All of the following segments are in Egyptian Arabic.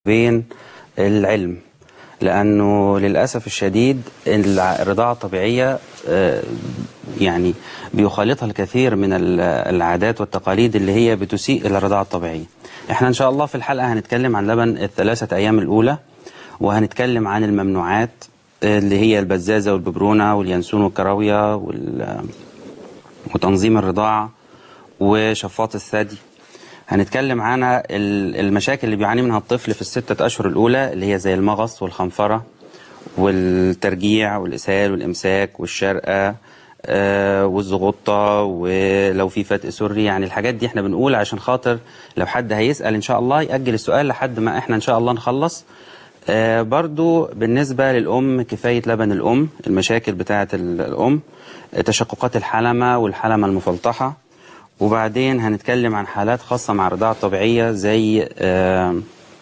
بين العلم لأنه للأسف الشديد الرضاعة الطبيعية آه، يعني بيخالطها الكثير من ال- العادات والتقاليد اللي هي بتسيء إلى الرضاعة الطبيعية احنا إن شاء الله في الحلقة هنتكلم عن لبن الثلاثة أيام الأولى وهنتكلم عن الممنوعات آه، اللي هي البزازة والببرونة واليانسون والكراوية وال- وتنظيم الرضاعة وشفاط الثدي هنتكلم عن ال- المشاكل اللي بيعاني منها الطفل في الستة أشهر الأولى اللي هي زي المغص والخنفرة والترجيع والإسهال والإمساك والشرقة آه، والزغطة ولو في فتق سري يعني الحاجات دي احنا بنقول عشان خاطر لو حد هيسأل إن شاء الله يأجل السؤال لحد ما احنا إن شاء الله نخلص آه، برضو بالنسبة للأم كفاية لبن الأم المشاكل بتاعة ال- الأم آه، تشققات الحلمة والحلمة المفلطحة وبعدين هنتكلم عن حالات خاصة مع الرضاعة الطبيعية زي آه،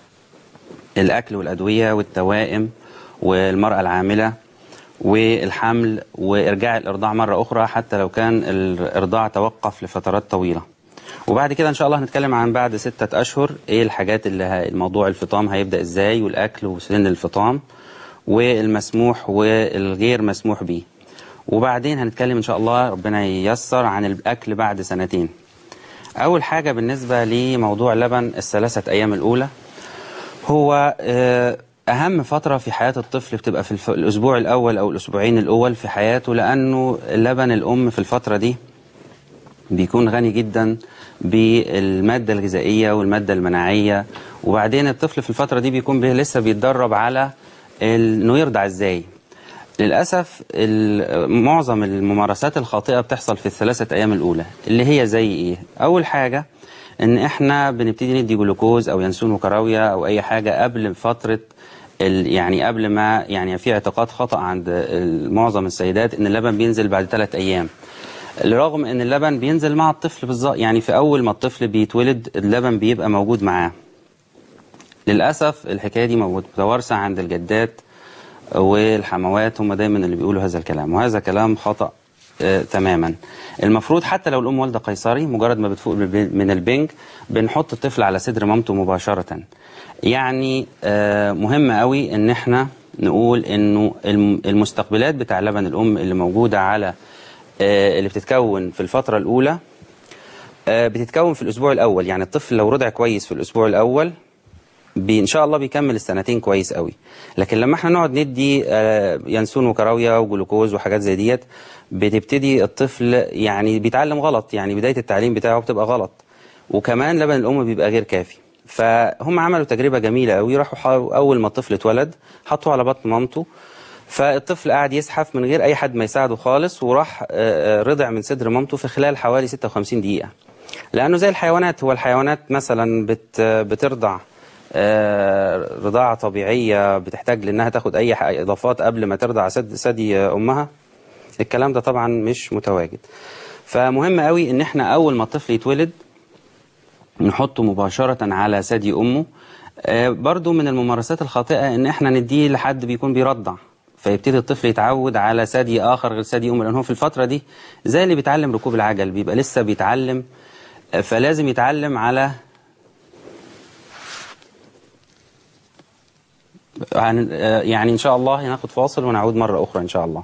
الأكل والأدوية والتوائم والمرأة العاملة والحمل وإرجاع الإرضاع مرة أخرى حتى لو كان الإرضاع توقف لفترات طويلة وبعد كده إن شاء الله هنتكلم عن بعد ستة أشهر إيه الحاجات اللي ه- الموضوع الفطام هيبدأ إزاي والأكل وسن الفطام والمسموح والغير مسموح به وبعدين هنتكلم إن شاء الله ربنا ييسر عن الأكل بعد سنتين أول حاجة بالنسبة لموضوع لبن الثلاثة أيام الأولى هو آه، أهم فترة في حياة الطفل بتبقى في الف- الأسبوع الأول أو الأسبوعين الأول في حياته لأنه لبن الأم في الفترة دي بيكون غني جدا بالمادة الغذائية والمادة المناعية وبعدين الطفل في الفترة دي بيكون بي لسه بيتدرب على ال- انه يرضع ازاي للأسف ال- معظم الممارسات الخاطئة بتحصل في الثلاثة أيام الأولى اللي هي زي إيه؟ أول حاجة إن إحنا بنبتدي ندي جلوكوز أو ينسون وكراوية أو أي حاجة قبل فترة ال- يعني قبل ما يعني في اعتقاد خطأ عند ال- معظم السيدات إن اللبن بينزل بعد ثلاث أيام رغم ان اللبن بينزل مع الطفل بالظبط يعني في اول ما الطفل بيتولد اللبن بيبقى موجود معاه للاسف الحكايه دي متوارثه عند الجدات والحموات هم دايما اللي بيقولوا هذا الكلام وهذا كلام خطا آه تماما المفروض حتى لو الام والده قيصري مجرد ما بتفوق بالب- من البنج بنحط الطفل على صدر مامته مباشره يعني آه مهم قوي ان احنا نقول انه الم- المستقبلات بتاع لبن الام اللي موجوده على آه، اللي بتتكون في الفترة الأولى آه، بتتكون في الأسبوع الأول يعني الطفل لو رضع كويس في الأسبوع الأول بي إن شاء الله بيكمل السنتين كويس قوي لكن لما احنا نقعد ندي آه، ينسون وكراوية وجلوكوز وحاجات زي ديت بتبتدي الطفل يعني بيتعلم غلط يعني بداية التعليم بتاعه بتبقى غلط وكمان لبن الأم بيبقى غير كافي فهم عملوا تجربة جميلة قوي راحوا حا- أول ما الطفل اتولد حطوه على بطن مامته فالطفل قعد يزحف من غير اي حد ما يساعده خالص وراح آه، آه، رضع من صدر مامته في خلال حوالي 56 دقيقة لانه زي الحيوانات هو الحيوانات مثلا بت بترضع آه، رضاعة طبيعية بتحتاج لانها تاخد اي ح- اضافات قبل ما ترضع ثدي ثدي امها الكلام ده طبعا مش متواجد فمهم قوي ان احنا اول ما الطفل يتولد نحطه مباشرة على ثدي أمه آه، برضو من الممارسات الخاطئة إن إحنا نديه لحد بيكون بيرضع فيبتدي الطفل يتعود على ثدي آخر غير ثدي أمه لأن هو في الفترة دي زي اللي بيتعلم ركوب العجل بيبقى لسه بيتعلم آه، فلازم يتعلم على عن- آه، يعني إن شاء الله هناخد فاصل ونعود مرة أخرى إن شاء الله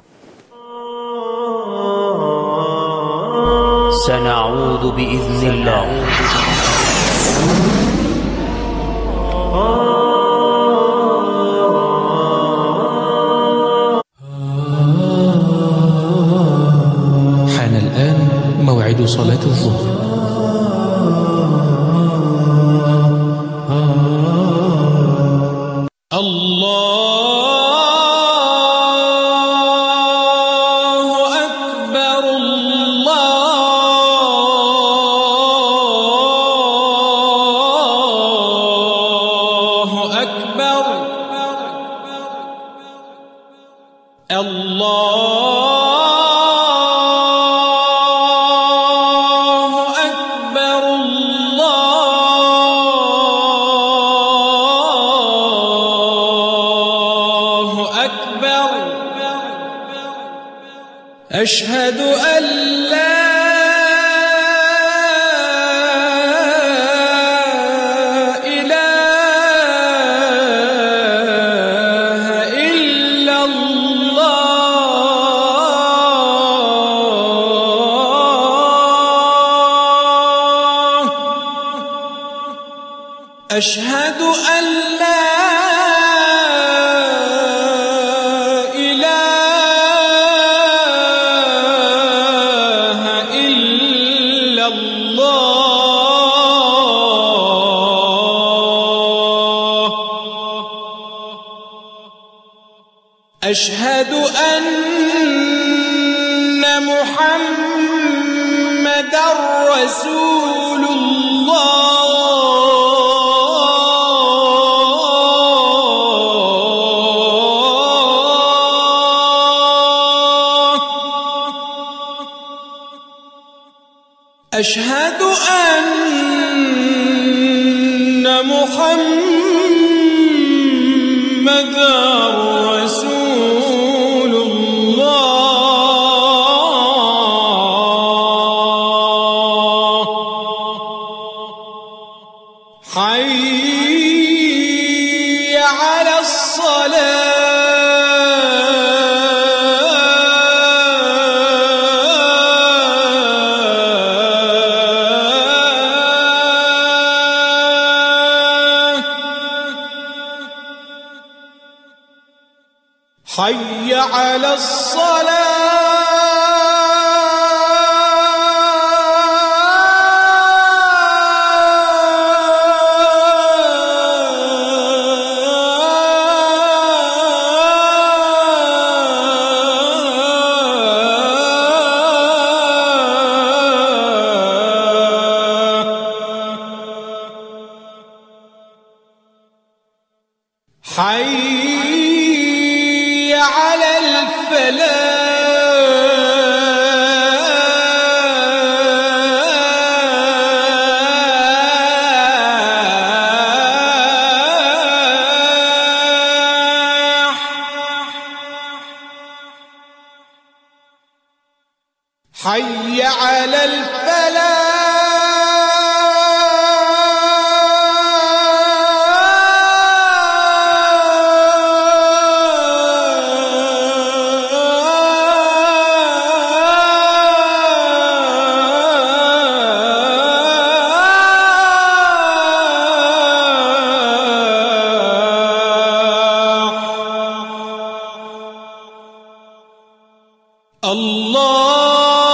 سنعود بإذن الله حان الآن موعد صلاة الظهر الله أكبر الله أكبر الله أكبر الله أكبر أشهد أن لا إله أشهد أن لا إله إلا الله أشهد أن محمد رسول الله أشهد أن محمد رسول الله حي على الصلاة حي على الصلاة حي على الفلاح حي على الفلاح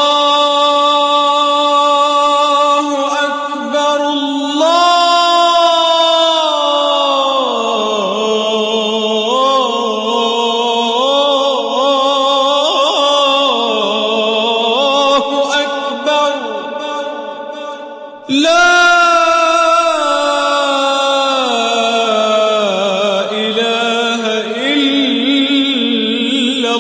الله أكبر الله أكبر لا إله إلا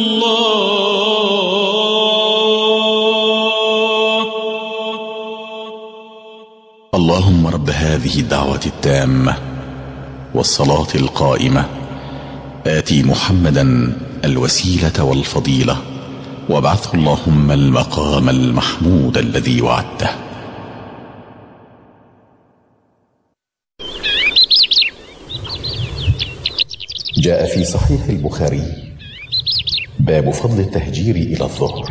الله اللهم رب هذه الدعوة التامة والصلاة القائمة آتي محمدا الوسيلة والفضيلة وابعثه اللهم المقام المحمود الذي وعدته جاء في صحيح البخاري باب فضل التهجير إلى الظهر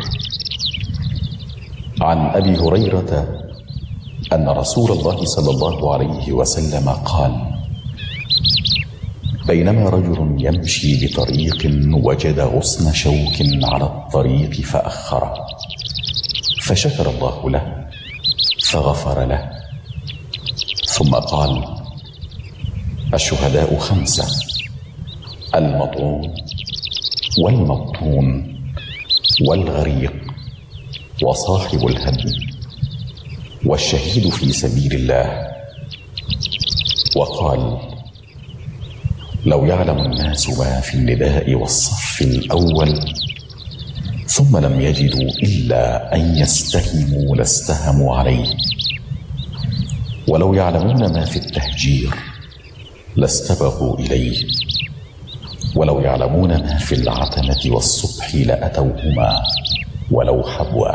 عن أبي هريرة أن رسول الله صلى الله عليه وسلم قال بينما رجل يمشي بطريق وجد غصن شوك على الطريق فأخره فشكر الله له فغفر له ثم قال الشهداء خمسة المطعون والمبطون والغريق وصاحب الهدم والشهيد في سبيل الله وقال لو يعلم الناس ما في النداء والصف الاول ثم لم يجدوا الا ان يستهموا لاستهموا عليه ولو يعلمون ما في التهجير لاستبقوا اليه ولو يعلمون ما في العتمه والصبح لاتوهما ولو حبوا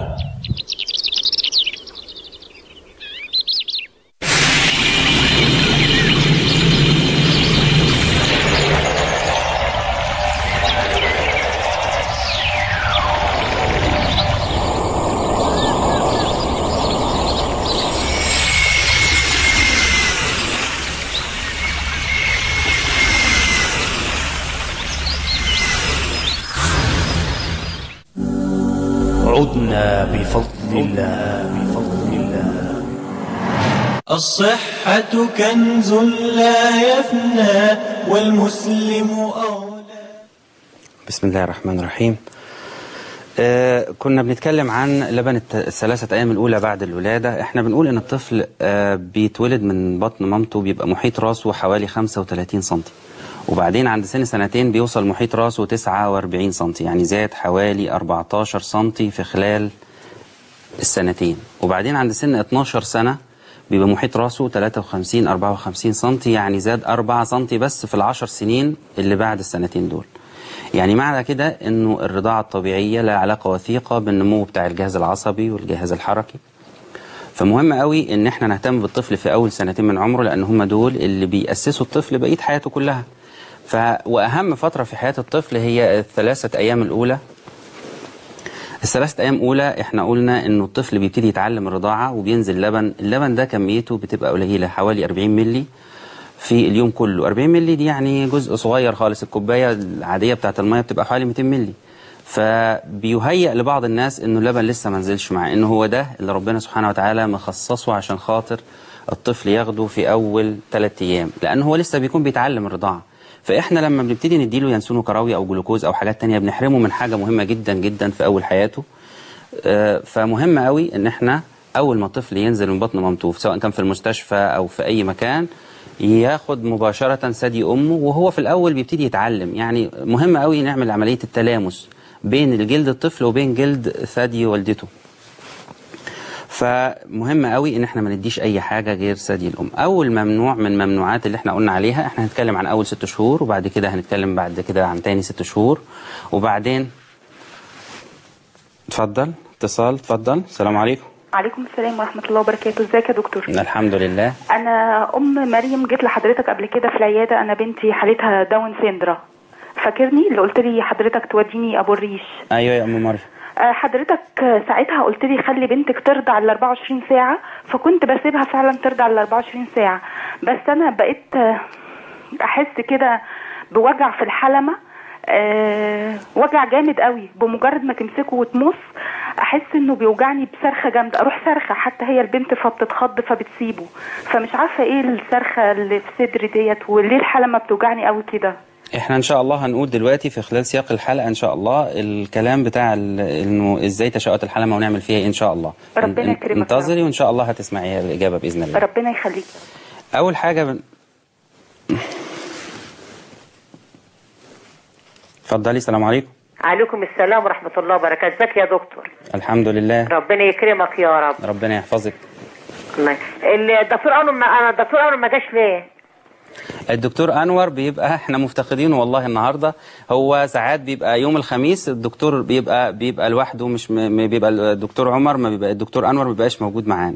عدنا بفضل الله بفضل الله الصحة كنز لا يفنى والمسلم أولى بسم الله الرحمن الرحيم آه كنا بنتكلم عن لبن الت- الثلاثة أيام الأولى بعد الولادة احنا بنقول إن الطفل آه بيتولد من بطن مامته بيبقى محيط راسه حوالي 35 سنتي وبعدين عند سن سنتين بيوصل محيط راسه 49 سنتي يعني زاد حوالي 14 سنتي في خلال السنتين وبعدين عند سن 12 سنة بيبقى محيط راسه 53 54 سنتي يعني زاد 4 سنتي بس في العشر سنين اللي بعد السنتين دول يعني معنى كده انه الرضاعة الطبيعية لها علاقة وثيقة بالنمو بتاع الجهاز العصبي والجهاز الحركي فمهم قوي ان احنا نهتم بالطفل في اول سنتين من عمره لان هم دول اللي بيأسسوا الطفل بقية حياته كلها ف... واهم فترة في حياة الطفل هي الثلاثة ايام الاولى الثلاثة أيام أولى إحنا قلنا إنه الطفل بيبتدي يتعلم الرضاعة وبينزل لبن، اللبن ده كميته بتبقى قليلة حوالي 40 ملي في اليوم كله، 40 ملي دي يعني جزء صغير خالص، الكوباية العادية بتاعة المية بتبقى حوالي 200 ملي. فبيهيأ لبعض الناس إنه اللبن لسه ما نزلش مع إنه هو ده اللي ربنا سبحانه وتعالى مخصصه عشان خاطر الطفل ياخده في أول ثلاث أيام، لأن هو لسه بيكون بيتعلم الرضاعة. فاحنا لما بنبتدي نديله ينسون كراوي او جلوكوز او حاجات تانية بنحرمه من حاجه مهمه جدا جدا في اول حياته آه، فمهم قوي ان احنا اول ما الطفل ينزل من بطن مامته سواء كان في المستشفى او في اي مكان ياخد مباشره ثدي امه وهو في الاول بيبتدي يتعلم يعني مهم قوي نعمل عمليه التلامس بين الجلد الطفل وبين جلد ثدي والدته فمهم قوي ان احنا ما نديش اي حاجه غير ثدي الام اول ممنوع من ممنوعات اللي احنا قلنا عليها احنا هنتكلم عن اول ست شهور وبعد كده هنتكلم بعد كده عن تاني ست شهور وبعدين اتفضل اتصال اتفضل السلام عليكم عليكم السلام ورحمة الله وبركاته ازيك يا دكتور الحمد لله انا ام مريم جيت لحضرتك قبل كده في العيادة انا بنتي حالتها داون سيندرا فاكرني اللي قلت لي حضرتك توديني ابو الريش ايوه يا ام مريم آه، حضرتك آه، ساعتها قلت لي خلي بنتك ترضع ال 24 ساعة فكنت بسيبها فعلا ترضع ال 24 ساعة بس انا بقيت آه، احس كده بوجع في الحلمة أه وجع جامد قوي بمجرد ما تمسكه وتمص احس انه بيوجعني بصرخه جامده اروح صرخه حتى هي البنت فبتتخض فبتسيبه فمش عارفه ايه الصرخه اللي في صدري ديت وليه الحلمه بتوجعني قوي كده احنا ان شاء الله هنقول دلوقتي في خلال سياق الحلقه ان شاء الله الكلام بتاع ال- انه ازاي تشاؤت الحلمه ونعمل فيها ايه ان شاء الله ربنا ان- يكرمك يا انتظري وان شاء الله هتسمعي الاجابه باذن الله ربنا يخليك اول حاجه بن... اتفضلي السلام عليكم عليكم السلام ورحمة الله وبركاته ازيك يا دكتور الحمد لله ربنا يكرمك يا رب ربنا يحفظك الله- الدكتور أنور ما أنا الدكتور أنور ما جاش ليه الدكتور انور بيبقى احنا مفتقدينه والله النهارده هو ساعات بيبقى يوم الخميس الدكتور بيبقى بيبقى لوحده مش م... م- بيبقى الدكتور عمر ما بيبقى الدكتور انور ما بيبقاش موجود معانا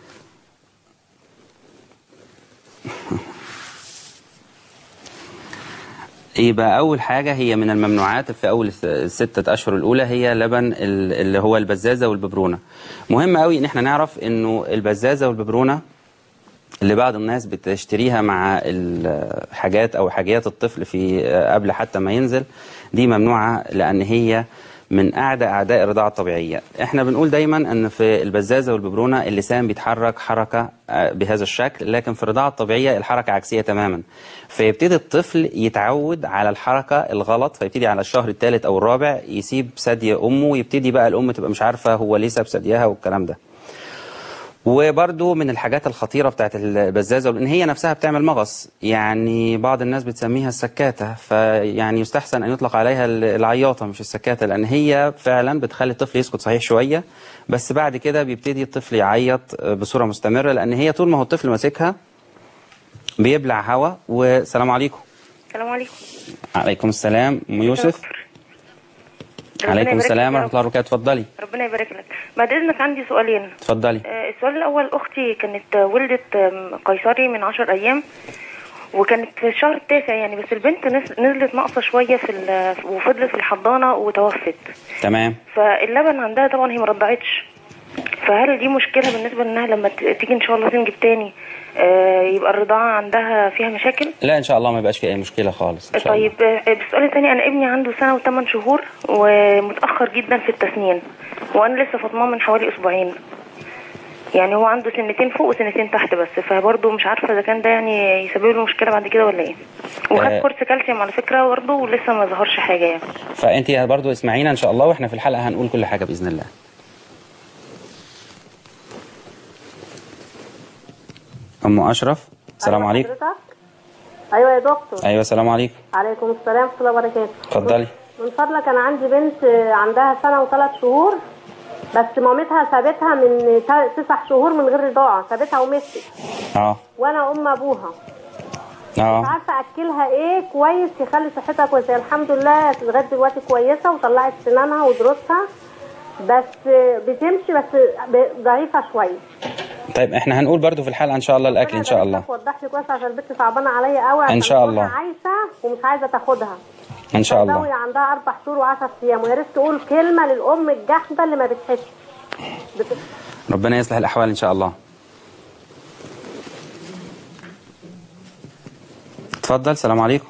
يبقى أول حاجة هي من الممنوعات في أول الس- الستة أشهر الأولى هي لبن ال- اللي هو البزازة والببرونة مهم قوي إن احنا نعرف إنه البزازة والببرونة اللي بعض الناس بتشتريها مع الحاجات او حاجيات الطفل في قبل حتى ما ينزل دي ممنوعه لان هي من اعدى اعداء الرضاعه الطبيعيه احنا بنقول دايما ان في البزازه والببرونه اللسان بيتحرك حركه آه، بهذا الشكل لكن في الرضاعه الطبيعيه الحركه عكسيه تماما فيبتدي الطفل يتعود على الحركه الغلط فيبتدي على الشهر الثالث او الرابع يسيب ثدي امه ويبتدي بقى الام تبقى مش عارفه هو ليه ساب ثديها والكلام ده وبرضو من الحاجات الخطيرة بتاعت البزازة لأن هي نفسها بتعمل مغص يعني بعض الناس بتسميها السكاتة فيعني يستحسن أن يطلق عليها العياطة مش السكاتة لأن هي فعلا بتخلي الطفل يسكت صحيح شوية بس بعد كده بيبتدي الطفل يعيط بصورة مستمرة لأن هي طول ما هو الطفل ماسكها بيبلع هوا والسلام عليكم السلام عليكم عليكم السلام أم يوسف ربنا عليكم يبارك السلام لك يا ورحمة الله وبركاته اتفضلي ربنا يبارك لك بعد اذنك عندي سؤالين اتفضلي آه، السؤال الاول اختي كانت آه، ولدت آم، قيصري من عشر ايام وكانت في الشهر التاسع يعني بس البنت نز- نزلت ناقصه شويه في ال- وفضلت في الحضانه وتوفت تمام فاللبن عندها طبعا هي ما رضعتش فهل دي مشكله بالنسبه لانها لما ت- تيجي ان شاء الله تنجب تاني آه، يبقى الرضاعة عندها فيها مشاكل لا ان شاء الله ما يبقاش في اي مشكله خالص ان شاء الله طيب آه، السؤال الثاني انا ابني عنده سنة وثمان شهور ومتأخر جدا في التسنين وانا لسه فاطماه من حوالي اسبوعين يعني هو عنده سنتين فوق وسنتين تحت بس فبرضه مش عارفة اذا كان ده يعني يسبب له مشكلة بعد كده ولا ايه وخد آه. كورس كالسيوم على فكرة برضه ولسه ما ظهرش حاجة يعني فانت برضو اسمعينا ان شاء الله واحنا في الحلقه هنقول كل حاجه باذن الله ام اشرف السلام عليكم حضرتك ايوه يا دكتور ايوه السلام عليكم عليكم السلام ورحمه الله وبركاته اتفضلي من فضلك انا عندي بنت عندها سنه وثلاث شهور بس مامتها سابتها من تا- تسع شهور من غير رضاعه سابتها ومشيت اه وانا ام ابوها مش اه عارفه اكلها ايه كويس يخلي صحتها كويسه الحمد لله لغايه دلوقتي كويسه وطلعت سنانها ودروسها بس بتمشي بس ب- ضعيفه شويه طيب احنا هنقول برضو في الحلقه ان شاء الله الاكل ان شاء الله وضح لي كويس عشان البنت صعبانه عليا قوي عشان شاء أمها الله. عايشه ومش عايزه تاخدها ان شاء الزاوية الله عندها أربع شهور وعشر أيام ويا ريت تقول كلمة للأم الجحدة اللي ما بتحسش بت... ربنا يصلح الاحوال ان شاء الله اتفضل السلام عليكم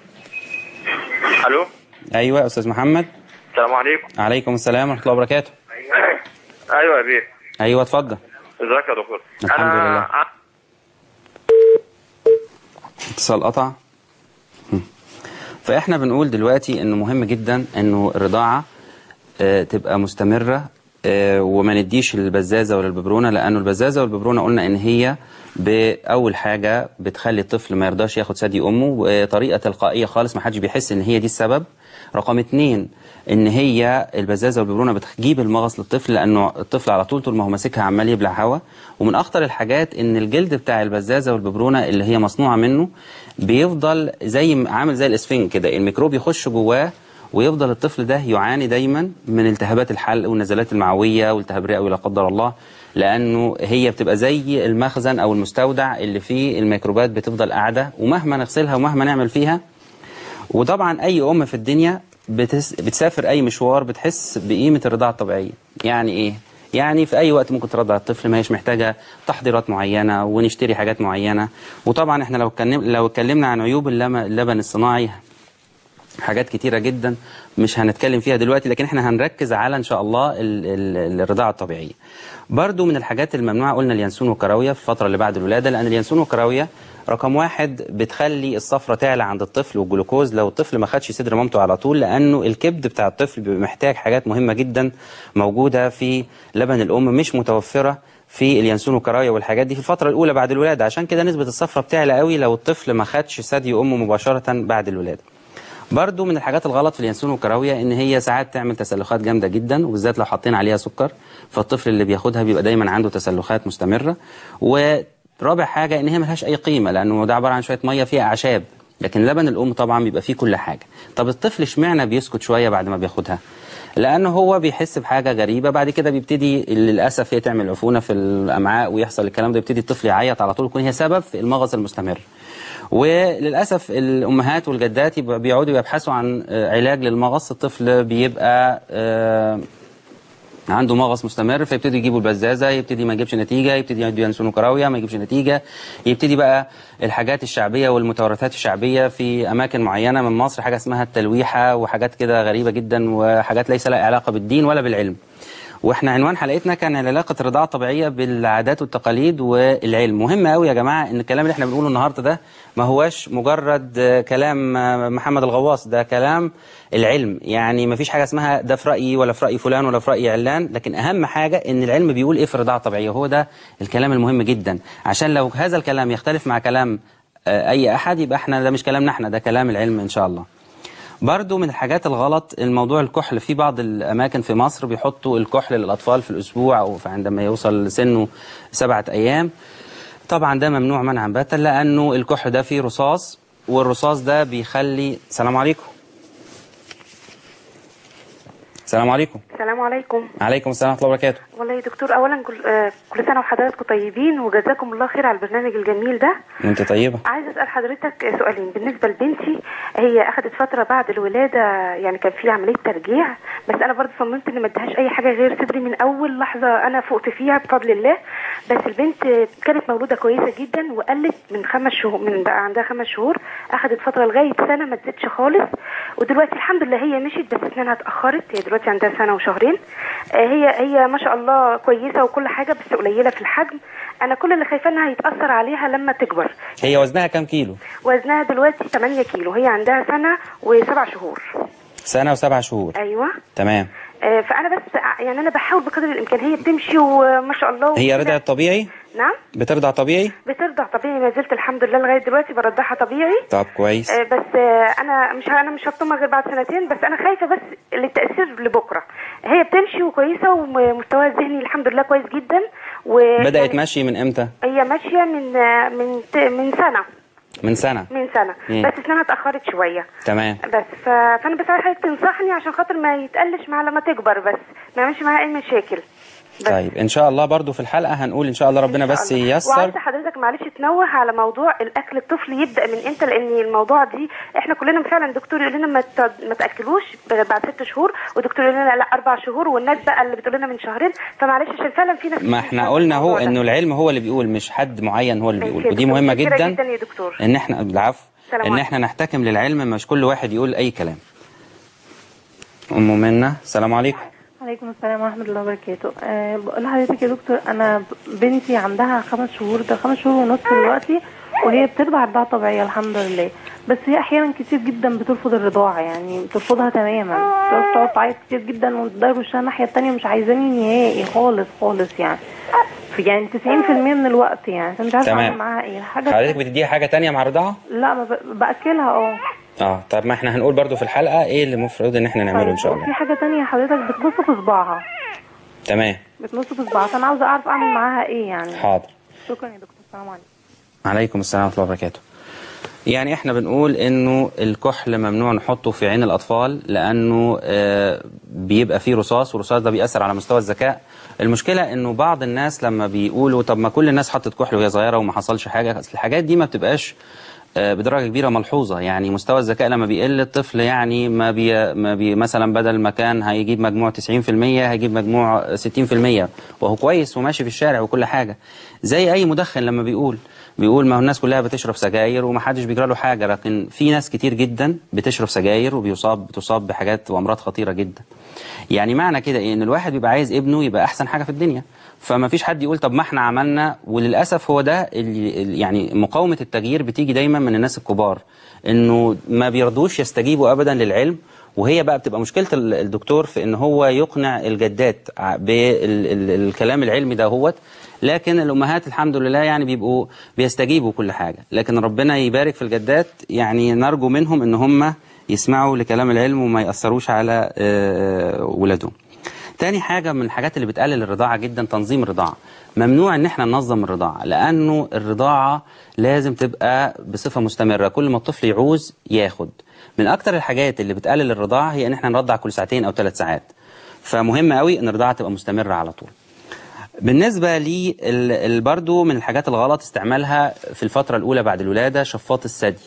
الو ايوه يا استاذ محمد السلام عليكم عليكم السلام ورحمه الله وبركاته ايوه يا بيه ايوه اتفضل ازيك يا دكتور الحمد انا لله. اتصال قطع هم. فاحنا بنقول دلوقتي انه مهم جدا انه الرضاعه آه، تبقى مستمره آه، وما نديش البزازه ولا الببرونه لانه البزازه والببرونه قلنا ان هي باول حاجه بتخلي الطفل ما يرضاش ياخد ثدي امه وطريقه تلقائيه خالص ما حدش بيحس ان هي دي السبب رقم اتنين ان هي البزازه والببرونه بتجيب المغص للطفل لانه الطفل على طول طول ما هو ماسكها عمال يبلع هوا ومن اخطر الحاجات ان الجلد بتاع البزازه والببرونه اللي هي مصنوعه منه بيفضل زي عامل زي الاسفنج كده الميكروب يخش جواه ويفضل الطفل ده يعاني دايما من التهابات الحلق والنزلات المعويه والتهاب رئوي لا قدر الله لانه هي بتبقى زي المخزن او المستودع اللي فيه الميكروبات بتفضل قاعده ومهما نغسلها ومهما نعمل فيها وطبعا اي ام في الدنيا بتس... بتسافر اي مشوار بتحس بقيمه الرضاعه الطبيعيه يعني ايه يعني في اي وقت ممكن ترضع الطفل ما هيش محتاجه تحضيرات معينه ونشتري حاجات معينه وطبعا احنا لو اتكلم لو اتكلمنا عن عيوب اللم- اللبن الصناعي حاجات كتيرة جدا مش هنتكلم فيها دلوقتي لكن احنا هنركز على ان شاء الله ال- ال- الرضاعة الطبيعية برضو من الحاجات الممنوعة قلنا اليانسون والكراوية في الفترة اللي بعد الولادة لأن اليانسون والكراوية رقم واحد بتخلي الصفرة تعلى عند الطفل والجلوكوز لو الطفل ما خدش صدر مامته على طول لأنه الكبد بتاع الطفل بيبقى محتاج حاجات مهمة جدا موجودة في لبن الأم مش متوفرة في اليانسون والكراوية والحاجات دي في الفترة الأولى بعد الولادة عشان كده نسبة الصفرة بتعلى قوي لو الطفل ما خدش ثدي أمه مباشرة بعد الولادة برضو من الحاجات الغلط في اليانسون والكراوية ان هي ساعات تعمل تسلخات جامده جدا وبالذات لو حاطين عليها سكر فالطفل اللي بياخدها بيبقى دايما عنده تسلخات مستمره ورابع حاجه ان هي ملهاش اي قيمه لانه ده عباره عن شويه ميه فيها اعشاب لكن لبن الام طبعا بيبقى فيه كل حاجه طب الطفل اشمعنى بيسكت شويه بعد ما بياخدها لانه هو بيحس بحاجه غريبه بعد كده بيبتدي للاسف هي تعمل عفونه في الامعاء ويحصل الكلام ده يبتدي الطفل يعيط على طول يكون هي سبب في المغص المستمر وللاسف الامهات والجدات يبقى بيقعدوا يبحثوا عن آه، علاج للمغص الطفل بيبقى آه، عنده مغص مستمر فيبتدي يجيبوا البزازه يبتدي ما يجيبش نتيجه يبتدي يدوا ينسون كراويه ما يجيبش نتيجه يبتدي بقى الحاجات الشعبيه والمتورثات الشعبيه في اماكن معينه من مصر حاجه اسمها التلويحه وحاجات كده غريبه جدا وحاجات ليس لها علاقه بالدين ولا بالعلم واحنا عنوان حلقتنا كان علاقه الرضاعه الطبيعيه بالعادات والتقاليد والعلم مهم قوي يا جماعه ان الكلام اللي احنا بنقوله النهارده ده ما هواش مجرد آه، كلام آه، محمد الغواص ده كلام العلم يعني ما فيش حاجه اسمها ده في رايي ولا في راي فلان ولا في راي علان لكن اهم حاجه ان العلم بيقول ايه في الرضاعه الطبيعيه وهو ده الكلام المهم جدا عشان لو هذا الكلام يختلف مع كلام آه، اي احد يبقى احنا ده مش كلامنا احنا ده كلام العلم ان شاء الله برضو من الحاجات الغلط الموضوع الكحل في بعض الأماكن في مصر بيحطوا الكحل للأطفال في الأسبوع أو في عندما يوصل سنه سبعة أيام طبعا ده ممنوع منعا باتا لأنه الكحل ده فيه رصاص والرصاص ده بيخلي السلام عليكم السلام عليكم السلام عليكم عليكم السلام ورحمة الله وبركاته والله يا دكتور اولا كل, آه كل سنه وحضراتكم طيبين وجزاكم الله خير على البرنامج الجميل ده وانت طيبة عايزه اسال حضرتك سؤالين بالنسبه لبنتي هي هي اخذت فتره بعد الولاده يعني كان في عمليه ترجيع بس انا برضه صممت ان ما اديهاش اي حاجه غير صدري من اول لحظه انا فقت فيها بفضل الله بس البنت كانت مولوده كويسه جدا وقلت من خمس شهور من بقى عندها خمس شهور اخذت فتره لغايه سنه ما تزيدش خالص ودلوقتي الحمد لله هي مشيت بس اسنانها اتاخرت هي دلوقتي عندها سنه وشهرين آه، هي هي ما شاء الله كويسه وكل حاجه بس قليله في الحجم انا كل اللي خايفه انها يتاثر عليها لما تكبر هي وزنها كام كيلو وزنها دلوقتي 8 كيلو هي عندها سنه وسبع شهور سنة وسبع شهور ايوه تمام آه، فانا بس ع- يعني انا بحاول بقدر الامكان هي بتمشي وما شاء الله هي وكده. رضعت طبيعي نعم بترضع طبيعي بترضع طبيعي ما زلت الحمد لله لغايه دلوقتي برضعها طبيعي طب كويس آه، بس آه، انا مش انا مش هطمها غير بعد سنتين بس انا خايفه بس للتاثير لبكره هي بتمشي وكويسه ومستواها الذهني الحمد لله كويس جدا و بدأت مشي من امتى هي ماشيه من آه، من ت- من سنه من سنة من سنه مم. بس اسنانها اتاخرت شويه تمام بس ف... فانا بس عايزه حضرتك تنصحني عشان خاطر ما يتقلش معاها لما تكبر بس ما يعملش معاها اي مشاكل طيب ان شاء الله برضو في الحلقة هنقول ان شاء الله ربنا بس ييسر وعايزه حضرتك معلش تنوه على موضوع الاكل الطفل يبدا من امتى لان الموضوع دي احنا كلنا فعلا الدكتور يقول لنا ما ت- ما تاكلوش بعد ست شهور والدكتور يقول لنا لا اربع شهور والناس بقى اللي بتقول لنا من شهرين فمعلش عشان فعلا في ناس ما احنا قلنا هو انه العلم هو اللي بيقول مش حد معين هو اللي بيقول ودي مهمة متشكرة جدا جدا يا دكتور ان احنا العفو سلام ان عليكم. احنا نحتكم للعلم مش كل واحد يقول اي كلام ام منى السلام عليكم عليكم السلام ورحمة الله وبركاته أه بقول لحضرتك يا دكتور أنا ب- بنتي عندها خمس شهور ده خمس شهور ونص دلوقتي وهي بترضع رضاعة طبيعية الحمد لله بس هي أحيانا كتير جدا بترفض الرضاعة يعني بترفضها تماما بتقعد تقعد تعيط كتير جدا وتدار وشها الناحية التانية مش عايزاني نهائي خالص خالص يعني في يعني 90% من الوقت يعني فمش عارفة تمام. أعمل معاها إيه الحاجة حضرتك بتديها حاجة تانية مع الرضاعة لا ما ب- بأكلها اه اه طب ما احنا هنقول برضو في الحلقة ايه اللي المفروض ان احنا نعمله ان شاء الله في حاجة تانية حضرتك بتبص في صباعها تمام بتبص في صباعها فأنا عاوزة أعرف أعمل معاها إيه يعني حاضر شكرا يا دكتور السلام عليكم عليكم السلام ورحمة الله وبركاته يعني احنا بنقول انه الكحل ممنوع نحطه في عين الاطفال لانه آه، بيبقى فيه رصاص والرصاص ده بيأثر على مستوى الذكاء المشكلة انه بعض الناس لما بيقولوا طب ما كل الناس حطت كحل وهي صغيرة وما حصلش حاجة أصل الحاجات دي ما بتبقاش آه، بدرجة كبيرة ملحوظة يعني مستوى الذكاء لما بيقل الطفل يعني ما بي, ما بي مثلا بدل ما كان هيجيب مجموع 90% هيجيب مجموع 60% وهو كويس وماشي في الشارع وكل حاجة زي أي مدخن لما بيقول بيقول ما هو الناس كلها بتشرب سجاير ومحدش بيجرى له حاجة لكن في ناس كتير جدا بتشرب سجاير وبيصاب بتصاب بحاجات وأمراض خطيرة جدا يعني معنى كده ايه ان الواحد بيبقى عايز ابنه يبقى احسن حاجه في الدنيا فما فيش حد يقول طب ما احنا عملنا وللاسف هو ده اللي اللي- يعني مقاومه التغيير بتيجي دايما من الناس الكبار انه ما بيرضوش يستجيبوا ابدا للعلم وهي بقى بتبقى مشكله ال- الدكتور في ان هو يقنع الجدات ع- بالكلام العلمي ده هوت لكن الامهات الحمد لله يعني بيبقوا بيستجيبوا كل حاجه لكن ربنا يبارك في الجدات يعني نرجو منهم ان هم يسمعوا لكلام العلم وما ياثروش على آه، ولادهم تاني حاجة من الحاجات اللي بتقلل الرضاعة جدا تنظيم الرضاعة ممنوع ان احنا ننظم الرضاعة لانه الرضاعة لازم تبقى بصفة مستمرة كل ما الطفل يعوز ياخد من اكتر الحاجات اللي بتقلل الرضاعة هي ان احنا نرضع كل ساعتين او ثلاث ساعات فمهم قوي ان الرضاعة تبقى مستمرة على طول بالنسبة لي ال- ال- برضو من الحاجات الغلط استعمالها في الفترة الأولى بعد الولادة شفاط الثدي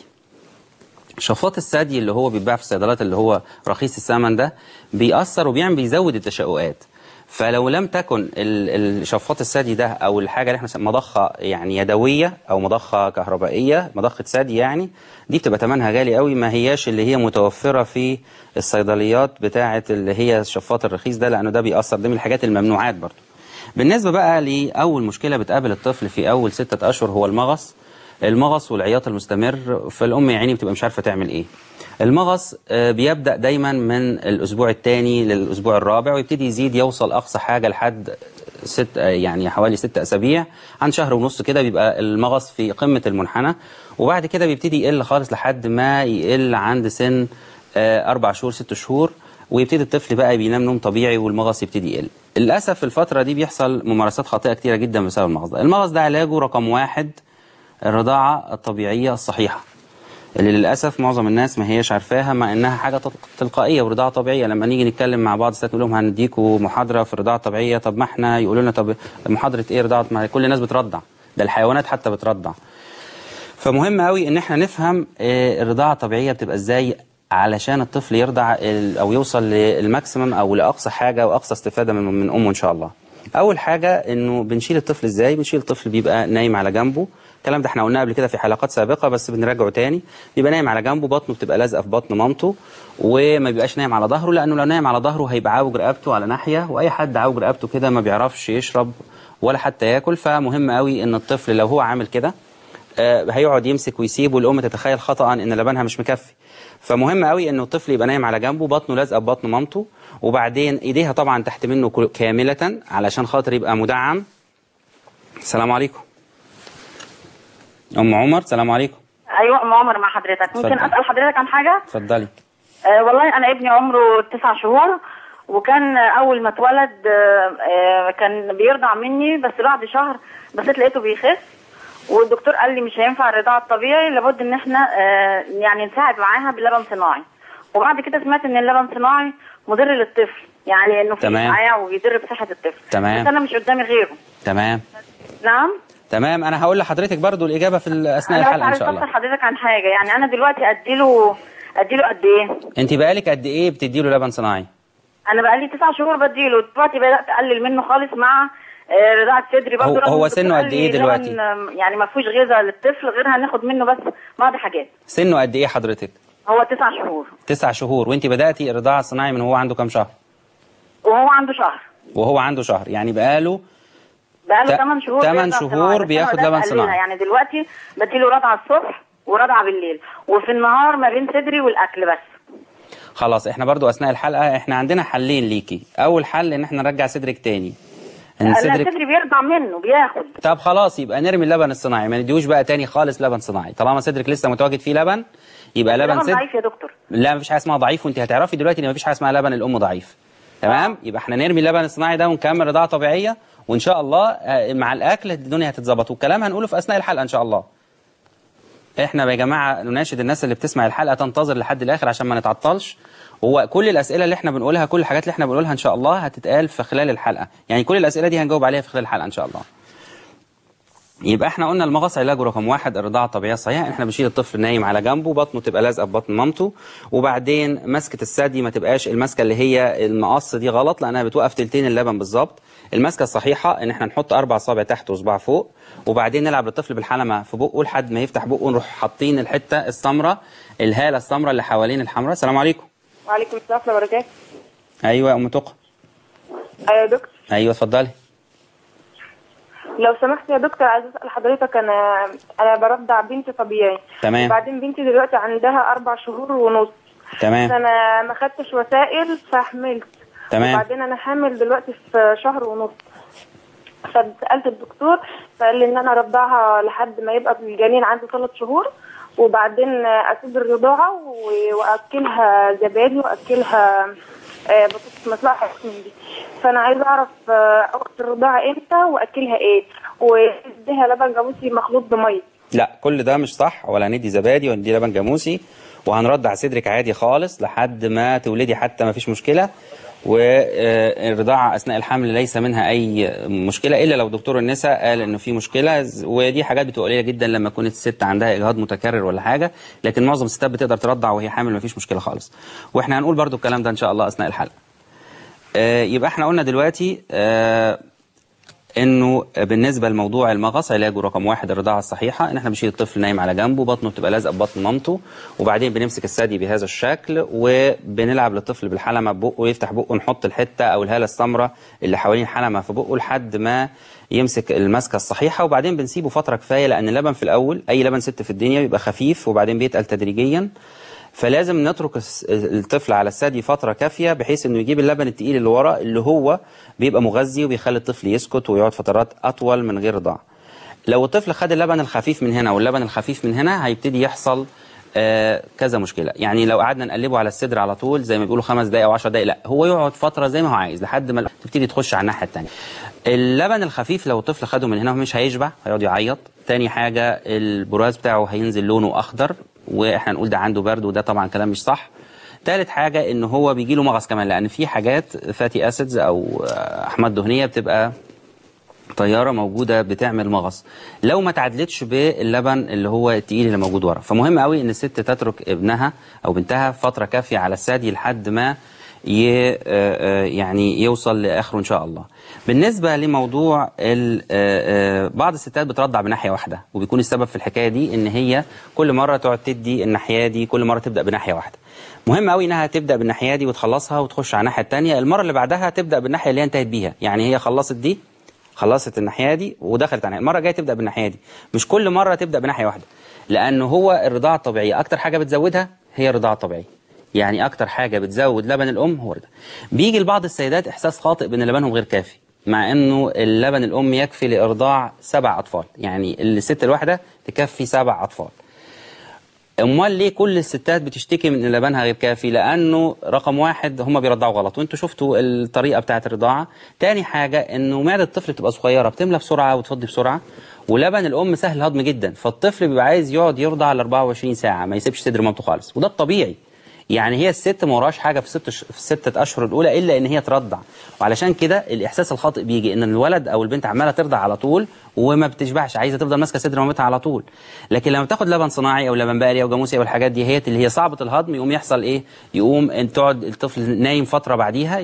شفاط الثدي اللي هو بيتباع في الصيدلات اللي هو رخيص الثمن ده بيأثر وبيعمل بيزود التشققات فلو لم تكن ال- الشفاط الثدي ده او الحاجه اللي احنا بنسميها مضخه يعني يدويه او مضخه كهربائيه مضخه ثدي يعني دي بتبقى ثمنها غالي قوي ما هياش اللي هي متوفره في الصيدليات بتاعه اللي هي الشفاط الرخيص ده لانه ده بيأثر ده من الحاجات الممنوعات برضه بالنسبه بقى لاول مشكله بتقابل الطفل في اول ستة اشهر هو المغص المغص والعياط المستمر فالام يا عيني بتبقى مش عارفه تعمل ايه المغص آه، بيبدا دايما من الاسبوع الثاني للاسبوع الرابع ويبتدي يزيد يوصل اقصى حاجه لحد ست آه، يعني حوالي ست اسابيع عن شهر ونص كده بيبقى المغص في قمه المنحنى وبعد كده بيبتدي يقل خالص لحد ما يقل عند سن آه، اربع شهور ست شهور ويبتدي الطفل بقى بينام نوم طبيعي والمغص يبتدي يقل للاسف في الفتره دي بيحصل ممارسات خاطئه كتيره جدا بسبب المغص ده المغص ده علاجه رقم واحد الرضاعة الطبيعية الصحيحة اللي للأسف معظم الناس ما هياش عارفاها مع إنها حاجة تل- تلقائية ورضاعة طبيعية لما نيجي نتكلم مع بعض الستات نقول لهم هنديكوا محاضرة في الرضاعة الطبيعية طب ما احنا يقولوا لنا طب محاضرة إيه رضاعة ما كل الناس بترضع ده الحيوانات حتى بترضع فمهم قوي ان احنا نفهم آه، الرضاعه الطبيعيه بتبقى ازاي علشان الطفل يرضع ال- او يوصل للماكسيمم او لاقصى حاجه واقصى استفاده من من امه ان شاء الله اول حاجه انه بنشيل الطفل ازاي بنشيل الطفل بيبقى نايم على جنبه الكلام ده احنا قلناه قبل كده في حلقات سابقه بس بنراجعه تاني بيبقى نايم على جنبه بطنه بتبقى لازقه في بطن مامته وما بيبقاش نايم على ظهره لانه لو نايم على ظهره هيبقى عاوج رقبته على ناحيه واي حد عاوج رقبته كده ما بيعرفش يشرب ولا حتى ياكل فمهم قوي ان الطفل لو هو عامل كده آه، هيقعد يمسك ويسيب والام تتخيل خطا ان لبنها مش مكفي فمهم قوي انه الطفل يبقى نايم على جنبه بطنه لازقه ببطن مامته وبعدين ايديها طبعا تحت منه كل- كامله علشان خاطر يبقى مدعم السلام عليكم ام عمر السلام عليكم ايوه ام عمر مع حضرتك ممكن اتفضل. اسال حضرتك عن حاجه اتفضلي آه والله انا ابني عمره تسع شهور وكان اول ما اتولد آه آه كان بيرضع مني بس بعد شهر بصيت لقيته بيخس والدكتور قال لي مش هينفع الرضاعه الطبيعي لابد ان احنا آه يعني نساعد معاها بلبن صناعي وبعد كده سمعت ان اللبن صناعي مضر للطفل يعني انه في تمام. اشعاع وبيضر بصحه الطفل تمام. بس انا مش قدامي غيره تمام نعم تمام انا هقول لحضرتك برضو الاجابه في اثناء انا الحلقه ان عايز شاء الله اسال حضرتك عن حاجه يعني انا دلوقتي اديله اديله قد ايه انت بقالك قد ايه بتديله لبن صناعي انا بقالي تسع شهور بديله دلوقتي بدات اقلل منه خالص مع آه، رضاعه صدري برضه هو- رغم هو إن الدكتور سنه قال قد لي إيه لبن، دلوقتي؟ آم، يعني ما فيهوش غذاء للطفل غير هناخد منه بس بعض حاجات سنه قد ايه حضرتك هو تسع شهور تسع شهور وانت بداتي الرضاعه الصناعي من هو عنده كام شهر وهو عنده شهر وهو عنده شهر يعني بقاله بقاله تا- 8 شهور تمن بيرضع شهور صناعي، بس أنا بياخد بدأت لبن أقللها. صناعي. يعني دلوقتي بديله رضعه الصبح ورضعه بالليل وفي النهار ما بين صدري والاكل بس خلاص احنا برضو اثناء الحلقه احنا عندنا حلين ليكي اول حل ان احنا نرجع صدرك تاني ان انا صدرك صدري بيرضع منه بياخد طب خلاص يبقى نرمي اللبن الصناعي ما نديهوش بقى تاني خالص لبن صناعي طالما صدرك لسه متواجد فيه لبن يبقى لبن لبن صدر ضعيف يا دكتور لا مفيش حاجه اسمها ضعيف وانت هتعرفي دلوقتي ان مفيش حاجه اسمها لبن الام ضعيف تمام يبقى احنا نرمي اللبن الصناعي ده ونكمل رضاعه طبيعيه وان شاء الله آه، مع الاكل الدنيا هتتظبط والكلام هنقوله في اثناء الحلقه ان شاء الله احنا يا جماعه نناشد الناس اللي بتسمع الحلقه تنتظر لحد الاخر عشان ما نتعطلش هو كل الاسئله اللي احنا بنقولها كل الحاجات اللي احنا بنقولها ان شاء الله هتتقال في خلال الحلقه يعني كل الاسئله دي هنجاوب عليها في خلال الحلقه ان شاء الله يبقى احنا قلنا المغص علاجه رقم واحد الرضاعه الطبيعيه الصحيحه احنا بنشيل الطفل نايم على جنبه بطنه تبقى لازقه في بطن مامته وبعدين مسكه الثدي ما تبقاش المسكه اللي هي المقص دي غلط لانها بتوقف تلتين اللبن بالظبط المسكه الصحيحه ان احنا نحط اربع اصابع تحت وصباع فوق وبعدين نلعب للطفل بالحلمه في بقه لحد ما يفتح بقه نروح حاطين الحته السمراء الهاله السمراء اللي حوالين الحمراء السلام عليكم وعليكم السلام ورحمة الله وبركاته ايوه يا ام تقى أيوة يا دكتور ايوه اتفضلي لو سمحت يا دكتور عايز أسأل حضرتك أنا أنا برضع بنتي طبيعي تمام. وبعدين بنتي دلوقتي عندها أربع شهور ونص تمام. أنا ما خدتش وسائل فحملت تمام. وبعدين أنا حامل دلوقتي في شهر ونص فسألت الدكتور فقال لي إن أنا أرضعها لحد ما يبقى في الجنين عنده ثلاث شهور وبعدين أسيب الرضاعة و- وأكلها زبادي وأكلها آه، بطاطس مسلوقة حاجات من دي فأنا عايزة أعرف آه، وقت الرضاعة إمتى وأكلها إيه وأديها لبن جاموسي مخلوط بمية لا كل ده مش صح ولا هندي زبادي ولا ندي لبن جاموسي وهنرضع صدرك عادي خالص لحد ما تولدي حتى ما فيش مشكله والرضاعة أثناء الحمل ليس منها أي مشكلة إلا لو دكتور النساء قال إنه في مشكلة ز- ودي حاجات بتبقى قليلة جدا لما تكون الست عندها إجهاض متكرر ولا حاجة لكن معظم الستات بتقدر ترضع وهي حامل ما فيش مشكلة خالص وإحنا هنقول برضو الكلام ده إن شاء الله أثناء الحلقة آه، يبقى إحنا قلنا دلوقتي آه، انه بالنسبه لموضوع المغص علاجه رقم واحد الرضاعه الصحيحه ان احنا بنشيل الطفل نايم على جنبه بطنه بتبقى لازقه ببطن مامته وبعدين بنمسك الثدي بهذا الشكل وبنلعب للطفل بالحلمه ببقه يفتح بقه نحط الحته او الهاله السمراء اللي حوالين الحلمه في بقه لحد ما يمسك المسكه الصحيحه وبعدين بنسيبه فتره كفايه لان اللبن في الاول اي لبن ست في الدنيا بيبقى خفيف وبعدين بيتقل تدريجيا فلازم نترك الس- الطفل على الثدي فتره كافيه بحيث انه يجيب اللبن التقيل اللي ورا اللي هو بيبقى مغذي وبيخلي الطفل يسكت ويقعد فترات اطول من غير رضاعه. لو الطفل خد اللبن الخفيف من هنا واللبن الخفيف من هنا هيبتدي يحصل آه كذا مشكله، يعني لو قعدنا نقلبه على الصدر على طول زي ما بيقولوا خمس دقائق او 10 دقائق لا هو يقعد فتره زي ما هو عايز لحد ما تبتدي تخش على الناحيه الثانيه. اللبن الخفيف لو الطفل خده من هنا مش هيشبع هيقعد يعيط، تاني حاجه البراز بتاعه هينزل لونه اخضر واحنا نقول ده عنده برد وده طبعا كلام مش صح. تالت حاجة ان هو بيجي له مغص كمان لان في حاجات فاتي اسيدز او آه، احماض دهنية بتبقى طياره موجوده بتعمل مغص لو ما تعادلتش باللبن اللي هو التقيل اللي موجود ورا فمهم قوي ان الست تترك ابنها او بنتها فتره كافيه على الثدي لحد ما ي... آه، آه، يعني يوصل لاخره ان شاء الله بالنسبه لموضوع ال... آه، آه، بعض الستات بترضع بناحيه واحده وبيكون السبب في الحكايه دي ان هي كل مره تقعد تدي الناحيه دي كل مره تبدا بناحيه واحده مهم قوي انها تبدا بالناحيه دي وتخلصها وتخش على الناحيه الثانيه المره اللي بعدها تبدا بالناحيه اللي هي انتهت بيها يعني هي خلصت دي خلصت الناحيه دي ودخلت على المره الجايه تبدا بالناحيه دي مش كل مره تبدا بناحيه واحده لانه هو الرضاعه الطبيعيه اكتر حاجه بتزودها هي الرضاعه الطبيعيه يعني اكتر حاجه بتزود لبن الام هو ده بيجي لبعض السيدات احساس خاطئ بان لبنهم غير كافي مع انه اللبن الام يكفي لارضاع سبع اطفال يعني الست الواحده تكفي سبع اطفال امال ليه كل الستات بتشتكي من ان لبنها غير كافي لانه رقم واحد هم بيرضعوا غلط وانتوا شفتوا الطريقه بتاعه الرضاعه تاني حاجه انه معده الطفل بتبقى صغيره بتملى بسرعه وتفضي بسرعه ولبن الام سهل الهضم جدا فالطفل بيبقى عايز يقعد يرضع على 24 ساعه ما يسيبش صدر مامته خالص وده الطبيعي يعني هي الست ما وراش حاجه في الست في الستة اشهر الاولى الا ان هي ترضع وعلشان كده الاحساس الخاطئ بيجي ان الولد او البنت عماله ترضع على طول وما بتشبعش عايزه تفضل ماسكه صدر مامتها على طول لكن لما تاخد لبن صناعي او لبن بقري او جاموسي او الحاجات دي هي اللي هي صعبه الهضم يقوم يحصل ايه يقوم ان تقعد الطفل نايم فتره بعديها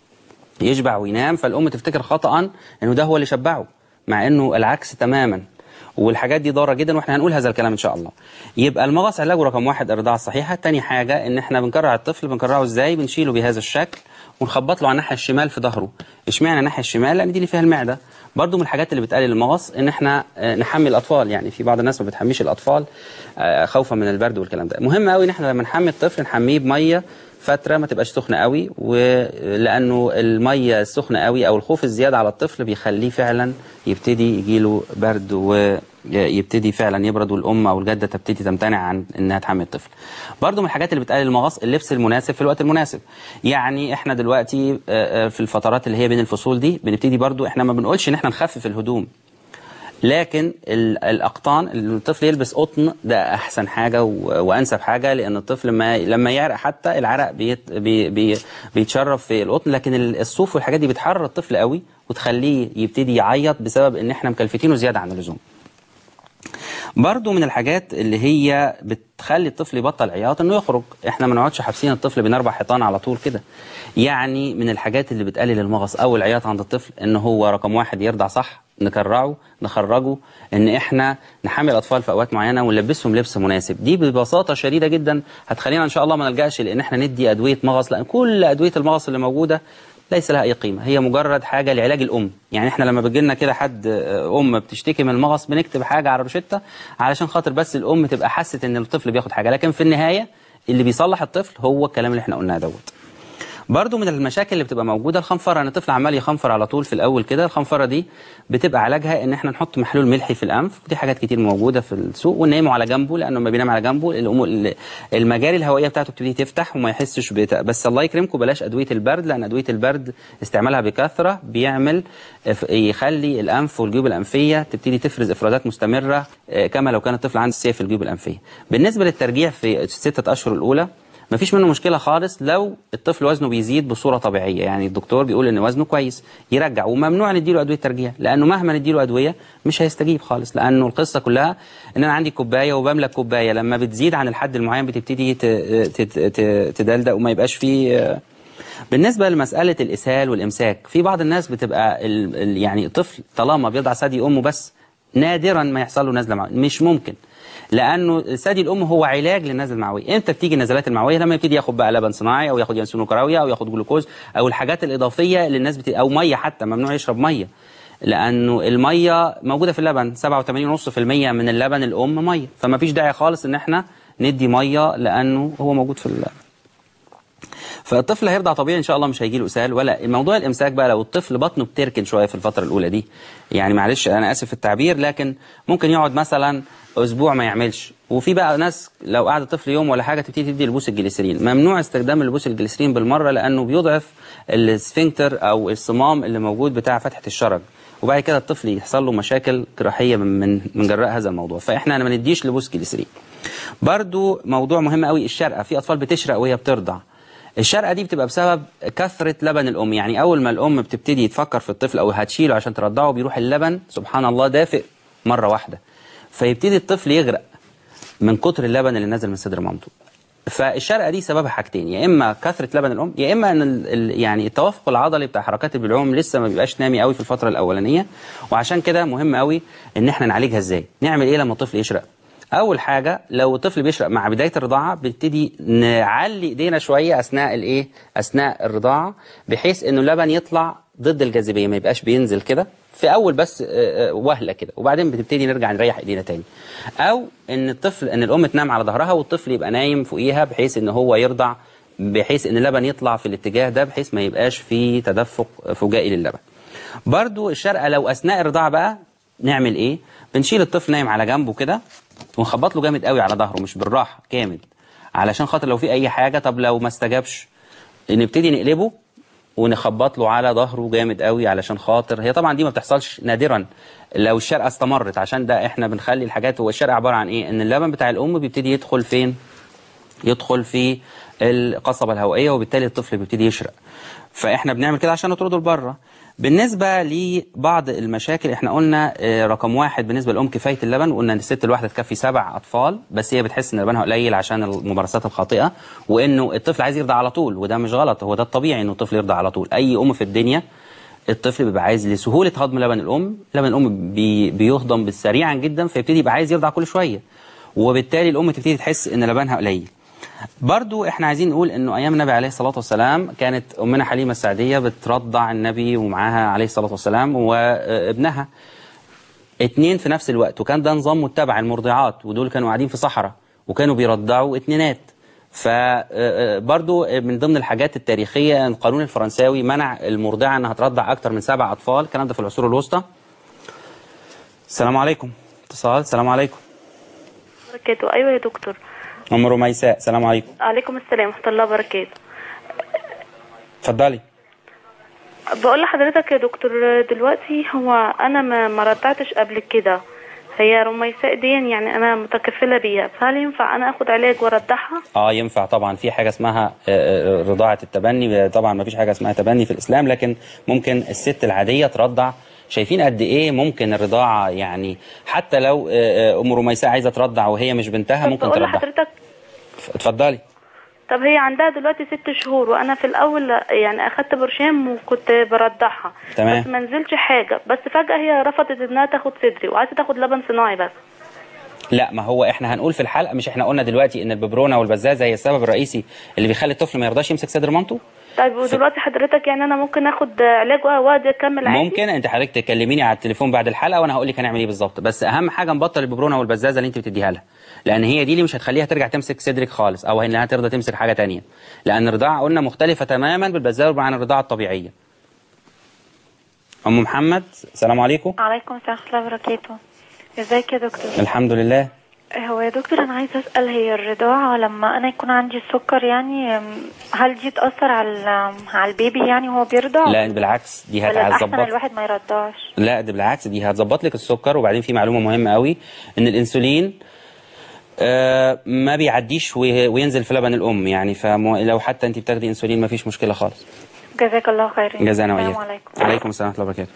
يشبع وينام فالام تفتكر خطا انه ده هو اللي شبعه مع انه العكس تماما والحاجات دي ضاره جدا واحنا هنقول هذا الكلام ان شاء الله يبقى المغص علاجه رقم واحد الرضاعه الصحيحه تاني حاجه ان احنا بنكرع الطفل بنكرعه ازاي بنشيله بهذا الشكل ونخبط له على الناحيه الشمال في ظهره اشمعنى الناحيه الشمال لان دي اللي فيها المعده برضو من الحاجات اللي بتقلل المغص ان احنا آه، نحمي الاطفال يعني في بعض الناس ما بتحميش الاطفال آه، خوفا من البرد والكلام ده مهم قوي ان احنا لما نحمي الطفل نحميه بميه فتره ما تبقاش سخنه قوي ولانه الميه السخنه قوي او الخوف الزياده على الطفل بيخليه فعلا يبتدي يجيله برد ويبتدي فعلا يبرد والام او الجده تبتدي تمتنع عن انها تحمي الطفل. برضو من الحاجات اللي بتقلل المغص اللبس المناسب في الوقت المناسب. يعني احنا دلوقتي آه، آه، في الفترات اللي هي بين الفصول دي بنبتدي برضو احنا ما بنقولش ان احنا نخفف الهدوم لكن ال- الاقطان الطفل يلبس قطن ده احسن حاجه و- وانسب حاجه لان الطفل ما لما يعرق حتى العرق بيت بي بي بيتشرب في القطن لكن ال- الصوف والحاجات دي بتحرر الطفل قوي وتخليه يبتدي يعيط بسبب ان احنا مكلفتينه زياده عن اللزوم برضو من الحاجات اللي هي بتخلي الطفل يبطل عياط انه يخرج احنا ما نقعدش حابسين الطفل بين اربع حيطان على طول كده يعني من الحاجات اللي بتقلل المغص او العياط عند الطفل ان هو رقم واحد يرضع صح نكرعه نخرجه ان احنا نحمي الاطفال في اوقات معينه ونلبسهم لبس مناسب دي ببساطه شديده جدا هتخلينا ان شاء الله ما نلجاش لان احنا ندي ادويه مغص لان كل ادويه المغص اللي موجوده ليس لها اي قيمه هي مجرد حاجه لعلاج الام يعني احنا لما بيجي لنا كده حد آه، ام بتشتكي من المغص بنكتب حاجه على روشته علشان خاطر بس الام تبقى حست ان الطفل بياخد حاجه لكن في النهايه اللي بيصلح الطفل هو الكلام اللي احنا قلناه دوت برضو من المشاكل اللي بتبقى موجوده الخنفره ان الطفل عمال يخنفر على طول في الاول كده الخنفره دي بتبقى علاجها ان احنا نحط محلول ملحي في الانف ودي حاجات كتير موجوده في السوق وننيمه على جنبه لانه لما بينام على جنبه الأم- ال- المجاري الهوائيه بتاعته بتبتدي تفتح وما يحسش بت... بس الله يكرمكم بلاش ادويه البرد لان ادويه البرد استعمالها بكثره بيعمل إف- يخلي الانف والجيوب الانفيه تبتدي تفرز افرازات مستمره آه، كما لو كان الطفل عنده سيف في الجيوب الانفيه بالنسبه للترجيع في الستة اشهر الاولى ما فيش منه مشكله خالص لو الطفل وزنه بيزيد بصوره طبيعيه يعني الدكتور بيقول ان وزنه كويس يرجع وممنوع نديله ادويه ترجيع لانه مهما نديله ادويه مش هيستجيب خالص لانه القصه كلها ان انا عندي كوبايه وبملى كوبايه لما بتزيد عن الحد المعين بتبتدي ت- ت- ت- تدلدق وما يبقاش فيه بالنسبة لمسألة الإسهال والإمساك في بعض الناس بتبقى ال- ال- يعني طفل طالما بيضع ثدي أمه بس نادرا ما يحصل له نزلة معوية مش ممكن لانه ثدي الام هو علاج للنزله المعويه امتى بتيجي النزلات المعويه لما يبتدي ياخد بقى لبن صناعي او ياخد ينسون كراويه او ياخد جلوكوز او الحاجات الاضافيه اللي الناس بت... او ميه حتى ممنوع يشرب ميه لانه الميه موجوده في اللبن 87.5% من اللبن الام ميه فما فيش داعي خالص ان احنا ندي ميه لانه هو موجود في اللبن فالطفل هيرضع طبيعي ان شاء الله مش هيجي له اسهال ولا موضوع الامساك بقى لو الطفل بطنه بتركن شويه في الفتره الاولى دي يعني معلش انا اسف في التعبير لكن ممكن يقعد مثلا اسبوع ما يعملش وفي بقى ناس لو قعد الطفل يوم ولا حاجه تبتدي تدي لبوس الجليسرين ممنوع استخدام اللبوس الجليسرين بالمره لانه بيضعف السفنكتر او الصمام اللي موجود بتاع فتحه الشرج وبعد كده الطفل يحصل له مشاكل جراحيه من من من جراء هذا الموضوع فاحنا ما نديش لبوس جليسرين برضو موضوع مهم قوي الشرقه في اطفال بتشرق وهي بترضع الشرقه دي بتبقى بسبب كثره لبن الام يعني اول ما الام بتبتدي تفكر في الطفل او هتشيله عشان ترضعه بيروح اللبن سبحان الله دافئ مره واحده فيبتدي الطفل يغرق من كتر اللبن اللي نازل من صدر مامته فالشرقه دي سببها حاجتين يا اما كثره لبن الام يا اما ان ال- ال- يعني التوافق العضلي بتاع حركات البلعوم لسه ما بيبقاش نامي قوي في الفتره الاولانيه وعشان كده مهم قوي ان احنا نعالجها ازاي نعمل ايه لما الطفل يشرق اول حاجه لو الطفل بيشرق مع بدايه الرضاعه بنبتدي نعلي ايدينا شويه اثناء الايه اثناء الرضاعه بحيث انه اللبن يطلع ضد الجاذبيه ما يبقاش بينزل كده في اول بس آه، آه، وهله كده وبعدين بنبتدي نرجع نريح ايدينا تاني او ان الطفل ان الام تنام على ظهرها والطفل يبقى نايم فوقيها بحيث ان هو يرضع بحيث ان اللبن يطلع في الاتجاه ده بحيث ما يبقاش في تدفق فجائي للبن برضو الشرقه لو اثناء الرضاعه بقى نعمل ايه بنشيل الطفل نايم على جنبه كده ونخبط له جامد قوي على ظهره مش بالراحه جامد علشان خاطر لو في اي حاجه طب لو ما استجابش نبتدي نقلبه ونخبط له على ظهره جامد قوي علشان خاطر هي طبعا دي ما بتحصلش نادرا لو الشرقه استمرت عشان ده احنا بنخلي الحاجات هو الشرقه عباره عن ايه ان اللبن بتاع الام بيبتدي يدخل فين يدخل في القصبة الهوائية وبالتالي الطفل بيبتدي يشرق فاحنا بنعمل كده عشان نطرده لبره بالنسبة لبعض المشاكل احنا قلنا آه، رقم واحد بالنسبة للأم كفاية اللبن وقلنا ان الست الواحدة تكفي سبع أطفال بس هي بتحس ان لبنها قليل عشان الممارسات الخاطئة وانه الطفل عايز يرضع على طول وده مش غلط هو ده الطبيعي انه الطفل يرضع على طول أي أم في الدنيا الطفل بيبقى عايز لسهولة هضم لبن الأم لبن الأم بي بيهضم سريعا جدا فيبتدي يبقى عايز يرضع كل شوية وبالتالي الأم تبتدي تحس ان لبنها قليل برضو احنا عايزين نقول انه ايام النبي عليه الصلاه والسلام كانت امنا حليمه السعديه بترضع النبي ومعاها عليه الصلاه والسلام وابنها اتنين في نفس الوقت وكان ده نظام متبع المرضعات ودول كانوا قاعدين في صحراء وكانوا بيرضعوا اتنينات فبرضو من ضمن الحاجات التاريخية أن القانون الفرنساوي منع المرضعة أنها ترضع أكتر من سبع أطفال الكلام ده في العصور الوسطى السلام عليكم اتصال السلام عليكم بركاته ايوه يا دكتور أم رميساء السلام عليكم عليكم السلام ورحمه الله وبركاته اتفضلي بقول لحضرتك يا دكتور دلوقتي هو انا ما ما رضعتش قبل كده هي رميساء دي يعني انا متكفله بيها فهل ينفع انا اخد علاج وارضعها اه ينفع طبعا في حاجه اسمها آه، آه، رضاعه التبني طبعا ما فيش حاجه اسمها تبني في الاسلام لكن ممكن الست العاديه ترضع شايفين قد ايه ممكن الرضاعه يعني حتى لو آه، آه، ام رميساء عايزه ترضع وهي مش بنتها ممكن بقول ترضع لحضرتك اتفضلي طب هي عندها دلوقتي ست شهور وانا في الاول يعني اخدت برشام وكنت برضعها تمام. بس ما نزلش حاجه بس فجاه هي رفضت انها تاخد صدري وعايزه تاخد لبن صناعي بس لا ما هو احنا هنقول في الحلقه مش احنا قلنا دلوقتي ان الببرونه والبزازه هي السبب الرئيسي اللي بيخلي الطفل ما يرضاش يمسك صدر مامته طيب ودلوقتي حضرتك يعني انا ممكن اخد علاج واقعد اكمل عادي ممكن انت حضرتك تكلميني على التليفون بعد الحلقه وانا هقول لك هنعمل ايه بالظبط بس اهم حاجه نبطل الببرونه والبزازه اللي انت بتديها لها لان هي دي اللي مش هتخليها ترجع تمسك صدرك خالص او انها ترضى تمسك حاجه تانية لان الرضاعه قلنا مختلفه تماما بالبزازه عن الرضاعه الطبيعيه ام محمد السلام عليكم عليكم السلام ورحمة الله وبركاته ازيك يا دكتور الحمد لله هو يا دكتور انا عايزه اسال هي الرضاعه لما انا يكون عندي السكر يعني أم، هل دي تاثر على على البيبي يعني وهو بيرضع لا بالعكس دي ولا الاحسن هتظبط الواحد ما يرضعش لا ده بالعكس دي هتظبط لك السكر وبعدين في معلومه مهمه قوي ان الانسولين آه ما بيعديش وي- وينزل في لبن الام يعني فلو حتى انت بتاخدي انسولين ما فيش مشكله خالص جزاك الله خير جزانا السلام وإياك عليكم عليكم السلام ورحمه الله وبركاته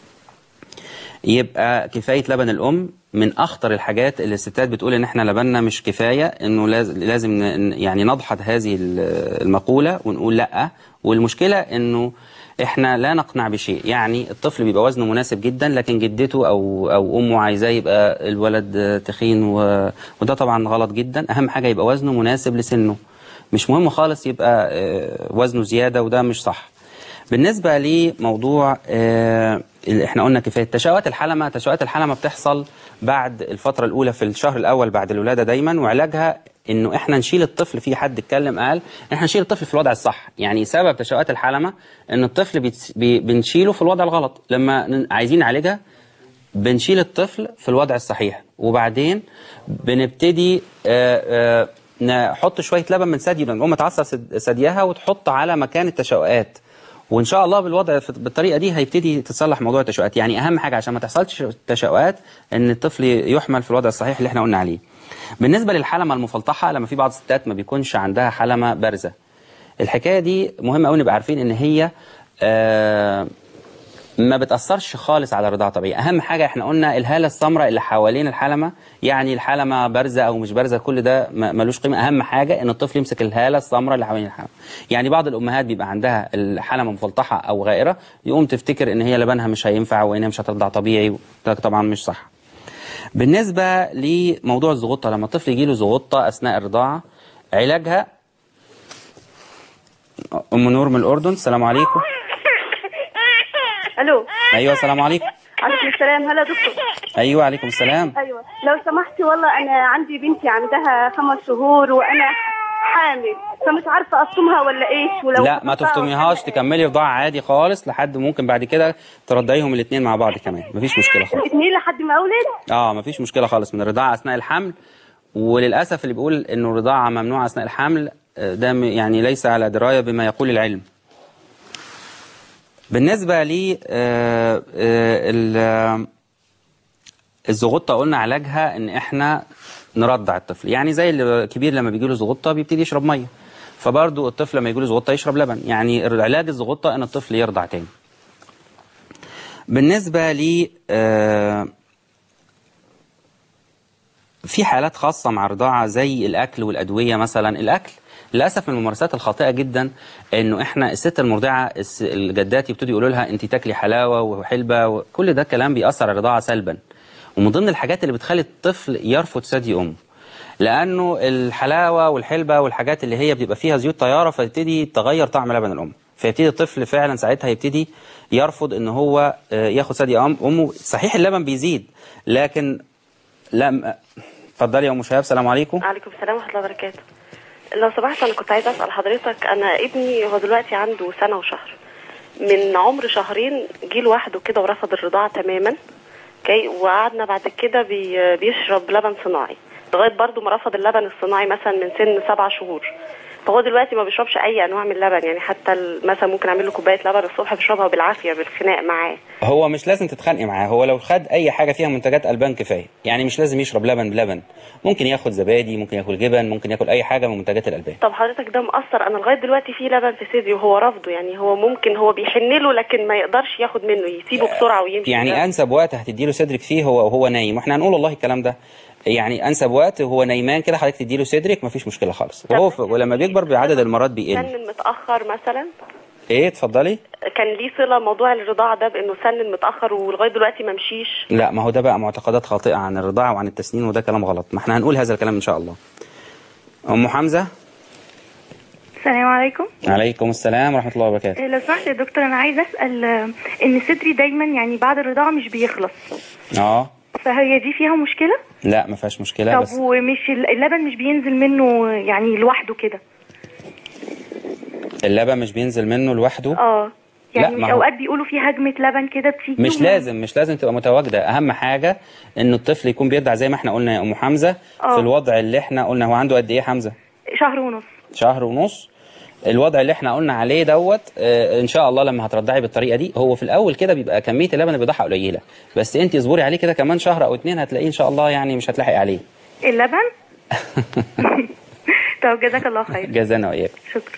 يبقى كفايه لبن الام من اخطر الحاجات اللي الستات بتقول ان احنا لبننا مش كفايه انه لاز- لازم ن- يعني نضحض هذه ال- المقوله ونقول لا والمشكله انه احنا لا نقنع بشيء يعني الطفل بيبقى وزنه مناسب جدا لكن جدته او او امه عايزاه يبقى الولد تخين و... وده طبعا غلط جدا اهم حاجه يبقى وزنه مناسب لسنه مش مهم خالص يبقى آه، وزنه زياده وده مش صح بالنسبة لموضوع آه، اللي احنا قلنا كفاية تشاؤات الحلمة تشاؤات الحلمة بتحصل بعد الفترة الأولى في الشهر الأول بعد الولادة دايما وعلاجها انه احنا نشيل الطفل في حد اتكلم قال احنا نشيل الطفل في الوضع الصح يعني سبب تشاؤات الحلمة ان الطفل بيتس- بي بنشيله في الوضع الغلط لما ن- عايزين نعالجها بنشيل الطفل في الوضع الصحيح وبعدين بنبتدي آه، آه، نحط شويه لبن من ثدي لان الام تعصر ثد- ثديها وتحط على مكان التشققات وان شاء الله بالوضع في- بالطريقه دي هيبتدي تتصلح موضوع التشققات يعني اهم حاجه عشان ما تحصلش تشققات ان الطفل يحمل في الوضع الصحيح اللي احنا قلنا عليه بالنسبه للحلمه المفلطحه لما في بعض الستات ما بيكونش عندها حلمه بارزه الحكايه دي مهم قوي نبقى عارفين ان هي آه ما بتاثرش خالص على الرضاعه الطبيعيه اهم حاجه احنا قلنا الهاله السمراء اللي حوالين الحلمه يعني الحلمه بارزه او مش بارزه كل ده ما- ملوش قيمه اهم حاجه ان الطفل يمسك الهاله السمراء اللي حوالين الحلمه يعني بعض الامهات بيبقى عندها الحلمه مفلطحه او غائره يقوم تفتكر ان هي لبنها مش هينفع وان هي مش هترضع طبيعي ده طبعا مش صح بالنسبه لموضوع الزغطه لما الطفل يجيله زغطه اثناء الرضاعه علاجها ام نور من الاردن السلام عليكم الو ايوه السلام عليكم عليكم السلام هلا دكتور ايوه عليكم السلام ايوه لو سمحتي والله انا عندي بنتي عندها خمس شهور وانا حامل فمش عارفه اصومها ولا ايش ولو لا ما تفطميهاش تكملي رضاعه عادي خالص لحد ممكن بعد كده ترضعيهم الاثنين مع بعض كمان مفيش مشكله خالص الاثنين لحد ما اولد اه مفيش مشكله خالص من الرضاعه اثناء الحمل وللاسف اللي بيقول انه الرضاعه ممنوعه اثناء الحمل آه، ده م- يعني ليس على درايه بما يقول العلم بالنسبه لي آه، آه، ال- آه، الزغطه قلنا علاجها ان احنا نرضع الطفل يعني زي الكبير لما بيجي له زغطه بيبتدي يشرب ميه فبرضه الطفل لما يجي له زغطه يشرب لبن يعني علاج الزغطه ان الطفل يرضع تاني بالنسبه لي آه، في حالات خاصة مع الرضاعة زي الأكل والأدوية مثلا الأكل للأسف من الممارسات الخاطئة جدا إنه إحنا الست المرضعة الس- الجدات يبتدوا يقولوا لها أنت تاكلي حلاوة وحلبة وكل ده كلام بيأثر على الرضاعة سلبا ومن ضمن الحاجات اللي بتخلي الطفل يرفض ثدي أمه لأنه الحلاوة والحلبة والحاجات اللي هي بتبقى فيها زيوت طيارة فتبتدي تغير طعم لبن الأم فيبتدي الطفل فعلا ساعتها يبتدي يرفض ان هو آه، ياخد ثدي أم- امه صحيح اللبن بيزيد لكن لا اتفضلي يا ام شهاب السلام عليكم عليكم السلام ورحمه الله وبركاته لو سمحت انا كنت عايزه اسال حضرتك انا ابني هو دلوقتي عنده سنه وشهر من عمر شهرين جه لوحده كده ورفض الرضاعه تماما اوكي وقعدنا بعد كده بي بيشرب لبن صناعي لغايه برضو ما رفض اللبن الصناعي مثلا من سن سبع شهور فهو دلوقتي ما بيشربش اي انواع من اللبن يعني حتى ال- مثلا ممكن اعمل له كوبايه لبن الصبح بيشربها بالعافيه بالخناق معاه هو مش لازم تتخانقي معاه هو لو خد اي حاجه فيها منتجات البان كفايه يعني مش لازم يشرب لبن بلبن ممكن ياخد زبادي ممكن ياكل جبن ممكن ياكل اي حاجه من منتجات الالبان طب حضرتك ده مأثر انا لغايه دلوقتي في لبن في صدري وهو رافضه يعني هو ممكن هو بيحن له لكن ما يقدرش ياخد منه يسيبه بسرعه ويمشي يعني انسب وقت هتديله صدرك فيه هو وهو نايم واحنا هنقول والله الكلام ده يعني انسب وقت وهو نايمان كده حضرتك تديله صدرك مفيش مشكله خالص وهو ف... ولما بيكبر بعدد المرات بيقل سن متاخر مثلا ايه اتفضلي كان ليه صله موضوع الرضاعه ده بانه سن متاخر ولغايه دلوقتي ما مشيش لا ما هو ده بقى معتقدات خاطئه عن الرضاعه وعن التسنين وده كلام غلط ما احنا هنقول هذا الكلام ان شاء الله ام حمزه السلام عليكم عليكم السلام ورحمه الله وبركاته إيه، لو سمحت يا دكتور انا عايزه اسال آه، ان صدري دايما يعني بعد الرضاعه مش بيخلص اه فهي دي فيها مشكله لا ما فيهاش مشكله طب بس ومش ال- اللبن مش بينزل منه يعني لوحده كده اللبن مش بينزل منه لوحده اه لا، يعني ما مش هو- اوقات بيقولوا في هجمه لبن كده بتيجي مش وما- لازم مش لازم تبقى متواجده اهم حاجه ان الطفل يكون بيرضع زي ما احنا قلنا يا ام حمزه آه. في الوضع اللي احنا قلنا هو عنده قد ايه حمزه شهر ونص شهر ونص الوضع اللي احنا قلنا عليه دوت آه، ان شاء الله لما هترضعي بالطريقه دي هو في الاول كده بيبقى كميه اللبن اللي بيضحى قليله بس انت اصبري عليه كده كمان شهر او اتنين هتلاقيه ان شاء الله يعني مش هتلاحقي عليه اللبن طب جزاك الله خير جزانا واياك شكرا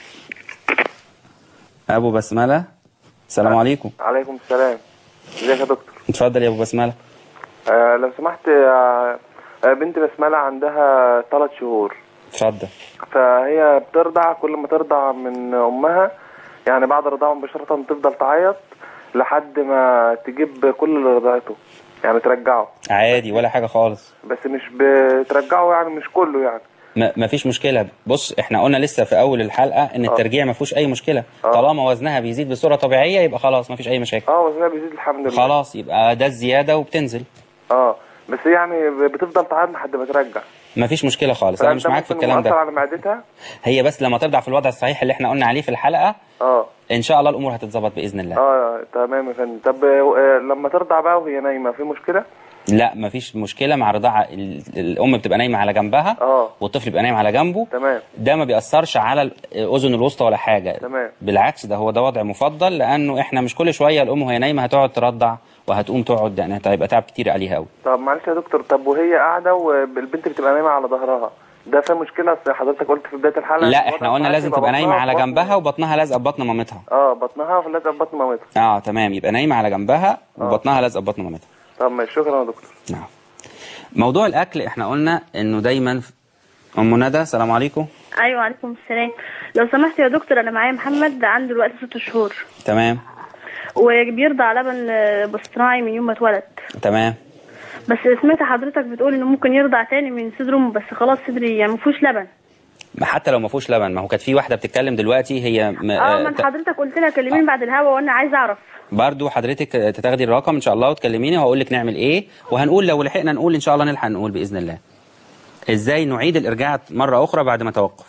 ابو بسمله السلام عليكم عليكم السلام ازيك يا دكتور اتفضل يا ابو بسمله آه لو سمحت آه آه، بنت بسملة عندها ثلاث شهور اتفضل فهي بترضع كل ما ترضع من امها يعني بعد الرضاعة مباشرة تفضل تعيط لحد ما تجيب كل اللي رضعته يعني ترجعه عادي ولا حاجه خالص بس مش بترجعه يعني مش كله يعني ما ما فيش مشكله بص احنا قلنا لسه في اول الحلقه ان الترجيع ما فيهوش اي مشكله طالما وزنها بيزيد بصوره طبيعيه يبقى خلاص ما فيش اي مشاكل اه وزنها بيزيد الحمد لله خلاص يبقى ده الزياده وبتنزل اه بس يعني بتفضل تعيط لحد ما ترجع ما فيش مشكله خالص انا مش فده معاك في ممكن الكلام مؤثر ده على معدتها هي بس لما ترضع في الوضع الصحيح اللي احنا قلنا عليه في الحلقه اه ان شاء الله الامور هتتظبط باذن الله اه تمام يا فندم طب آه، لما ترضع بقى وهي نايمه في مشكله لا ما فيش مشكله مع الرضاعه ال- الام بتبقى نايمه على جنبها اه والطفل بيبقى نايم على جنبه تمام ده ما بيأثرش على الاذن الوسطى ولا حاجه تمام بالعكس ده هو ده وضع مفضل لانه احنا مش كل شويه الام وهي نايمه هتقعد ترضع وهتقوم تقعد يعني هيبقى تعب كتير عليها قوي طب معلش يا دكتور طب وهي قاعده والبنت بتبقى نايمه على ظهرها ده فيه مشكله اصل حضرتك قلت في بدايه الحلقه لا احنا قلنا لازم تبقى نايمه على جنبها وبطنها لازقه في بطن مامتها اه بطنها فلازقه في بطن مامتها اه تمام يبقى نايمه على جنبها وبطنها لازقه في بطن مامتها طب ماشي شكرا يا دكتور نعم موضوع الاكل احنا قلنا انه دايما ام ندى السلام عليكم ايوه عليكم السلام لو سمحت يا دكتور انا معايا محمد عنده دلوقتي ست شهور تمام وبيرضع لبن آه، باصطناعي من يوم ما اتولد تمام بس سمعت حضرتك بتقول انه ممكن يرضع تاني من صدر امه بس خلاص صدري يعني مفيهوش لبن حتى لو ما فيهوش لبن ما هو كانت في واحده بتتكلم دلوقتي هي م... اه آه، من ت- حضرتك قلت لها كلمين بعد الهوا وانا عايزه اعرف برضو حضرتك تاخدي الرقم ان شاء الله وتكلميني وهقول لك نعمل ايه وهنقول لو لحقنا نقول ان شاء الله نلحق نقول باذن الله ازاي نعيد الارجاع مره اخرى بعد ما توقف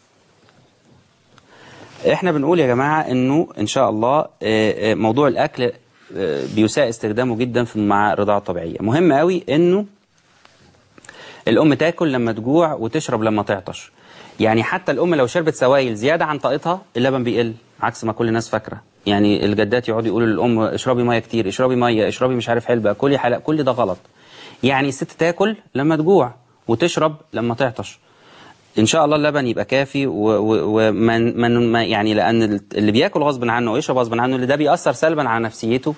احنا بنقول يا جماعه انه ان شاء الله آه، آه، موضوع الاكل آه، بيساء استخدامه جدا في مع الرضاعه الطبيعيه مهم قوي انه الام تاكل لما تجوع وتشرب لما تعطش يعني حتى الام لو شربت سوائل زياده عن طاقتها اللبن بيقل عكس ما كل الناس فاكره يعني الجدات يقعدوا يقولوا للام اشربي ميه كتير اشربي ميه اشربي مش عارف حلبه كلي حلق كل ده غلط يعني الست تاكل لما تجوع وتشرب لما تعطش ان شاء الله اللبن يبقى كافي ومن من ما- يعني لان اللي بياكل غصب عنه ويشرب غصب عنه اللي ده بيأثر سلبا على نفسيته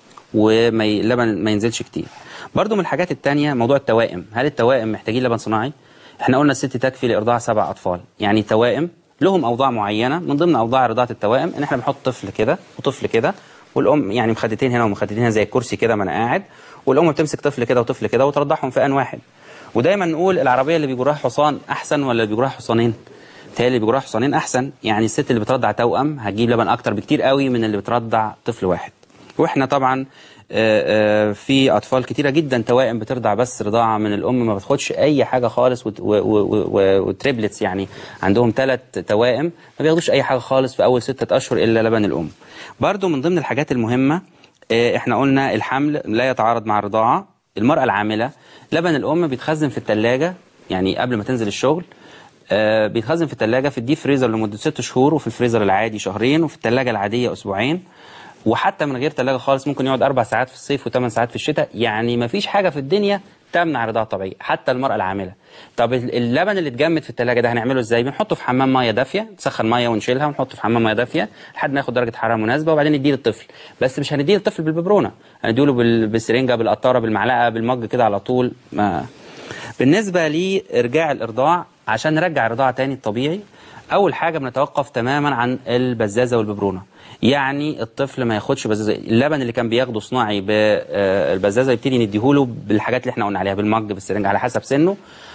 وما ي- اللبن ما ينزلش كتير برضو من الحاجات التانية موضوع التوائم هل التوائم محتاجين لبن صناعي احنا قلنا الست تكفي لارضاع سبع اطفال يعني توائم لهم اوضاع معينه من ضمن اوضاع رضاعه التوائم ان احنا بنحط طفل كده وطفل كده والام يعني مخدتين هنا ومخدتين هنا زي الكرسي كده ما انا قاعد والام بتمسك طفل كده وطفل كده وترضعهم في ان واحد ودايما نقول العربيه اللي بيجرها حصان احسن ولا اللي بيجرها حصانين بتهيألي اللي بيجرها حصانين احسن يعني الست اللي بترضع توأم هتجيب لبن اكتر بكتير قوي من اللي بترضع طفل واحد واحنا طبعا آه، آه، في اطفال كتيره جدا توائم بترضع بس رضاعه من الام ما بتاخدش اي حاجه خالص وت- و- و- و- وتريبلتس يعني عندهم ثلاث توائم ما بياخدوش اي حاجه خالص في اول ستة اشهر الا لبن الام برضو من ضمن الحاجات المهمه آه، احنا قلنا الحمل لا يتعارض مع الرضاعه المراه العامله لبن الام بيتخزن في الثلاجه يعني قبل ما تنزل الشغل آه، بيتخزن في الثلاجه في الديب فريزر لمده ست شهور وفي الفريزر العادي شهرين وفي الثلاجه العاديه اسبوعين وحتى من غير ثلاجه خالص ممكن يقعد اربع ساعات في الصيف وثمان ساعات في الشتاء يعني ما فيش حاجه في الدنيا تمنع الرضاعه الطبيعيه حتى المراه العامله طب ال- اللبن اللي اتجمد في الثلاجه ده هنعمله ازاي بنحطه في حمام ميه دافيه نسخن ميه ونشيلها ونحطه في حمام ميه دافيه لحد ما ياخد درجه حراره مناسبه وبعدين نديه للطفل بس مش هنديه للطفل بالببرونه هنديله بال- بالسرنجه بالقطاره بالمعلقه بالمج كده على طول ما بالنسبه لارجاع الارضاع عشان نرجع الرضاعه تاني الطبيعي اول حاجه بنتوقف تماما عن البزازه والببرونه يعني الطفل ما ياخدش بزازه اللبن اللي كان بياخده صناعي بالبزازه يبتدي نديهوله بالحاجات اللي احنا قلنا عليها بالمج بالسرنج على حسب سنه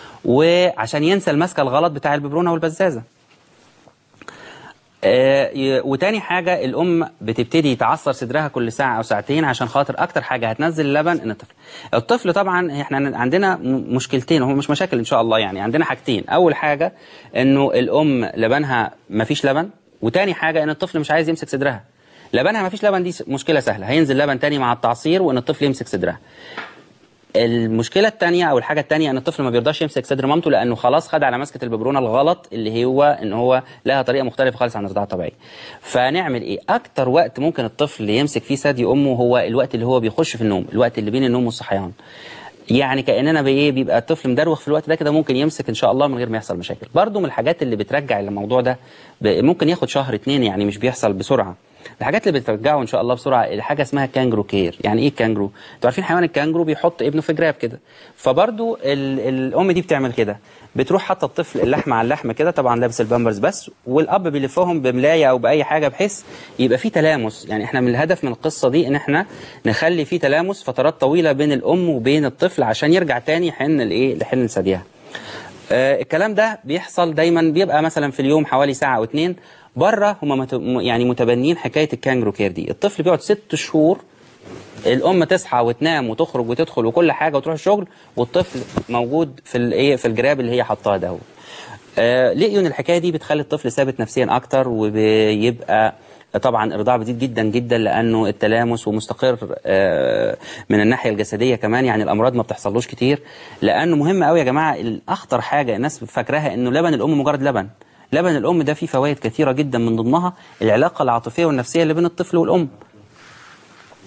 وعشان ينسى المسكه الغلط بتاع الببرونه والبزازه آه، ي- وتاني حاجة الأم بتبتدي تعصر صدرها كل ساعة أو ساعتين عشان خاطر أكتر حاجة هتنزل اللبن إن الطفل الطفل طبعا إحنا عندنا م- مشكلتين هم مش مشاكل إن شاء الله يعني عندنا حاجتين أول حاجة إنه الأم لبنها مفيش لبن وتاني حاجة إن الطفل مش عايز يمسك صدرها لبنها مفيش لبن دي س- مشكلة سهلة هينزل لبن تاني مع التعصير وإن الطفل يمسك صدرها المشكله الثانيه او الحاجه الثانيه ان الطفل ما بيرضاش يمسك صدر مامته لانه خلاص خد على مسكه الببرونه الغلط اللي هو ان هو لها طريقه مختلفه خالص عن الرضاعه الطبيعيه فنعمل ايه اكتر وقت ممكن الطفل يمسك فيه ثدي امه هو الوقت اللي هو بيخش في النوم الوقت اللي بين النوم والصحيان يعني كاننا بايه بيبقى الطفل مدروخ في الوقت ده كده ممكن يمسك ان شاء الله من غير ما يحصل مشاكل برضو من الحاجات اللي بترجع الموضوع ده ب- ممكن ياخد شهر اتنين يعني مش بيحصل بسرعه الحاجات اللي بترجعه ان شاء الله بسرعه حاجه اسمها كانجرو كير يعني ايه كانجرو انتوا عارفين حيوان الكانجرو بيحط ابنه في جراب كده فبرضو ال- الام دي بتعمل كده بتروح حاطه الطفل اللحمه على اللحمه كده طبعا لابس البامبرز بس والاب بيلفهم بملايه او باي حاجه بحيث يبقى في تلامس يعني احنا من الهدف من القصه دي ان احنا نخلي في تلامس فترات طويله بين الام وبين الطفل عشان يرجع تاني يحن الايه لحن ثديها آه، الكلام ده بيحصل دايما بيبقى مثلا في اليوم حوالي ساعة أو اتنين بره هم مت... م- يعني متبنين حكاية الكانجرو كير دي الطفل بيقعد ست شهور الأم تصحى وتنام وتخرج وتدخل وكل حاجة وتروح الشغل والطفل موجود في الايه في الجراب اللي هي حطاه ده آه لقيوا ان الحكايه دي بتخلي الطفل ثابت نفسيا اكتر وبيبقى طبعا الرضاعه بتزيد جدا جدا لانه التلامس ومستقر آه، من الناحيه الجسديه كمان يعني الامراض ما بتحصلوش كتير لانه مهم قوي يا جماعه الاخطر حاجه الناس فاكراها انه لبن الام مجرد لبن لبن الام ده فيه فوائد كثيره جدا من ضمنها العلاقه العاطفيه والنفسيه اللي بين الطفل والام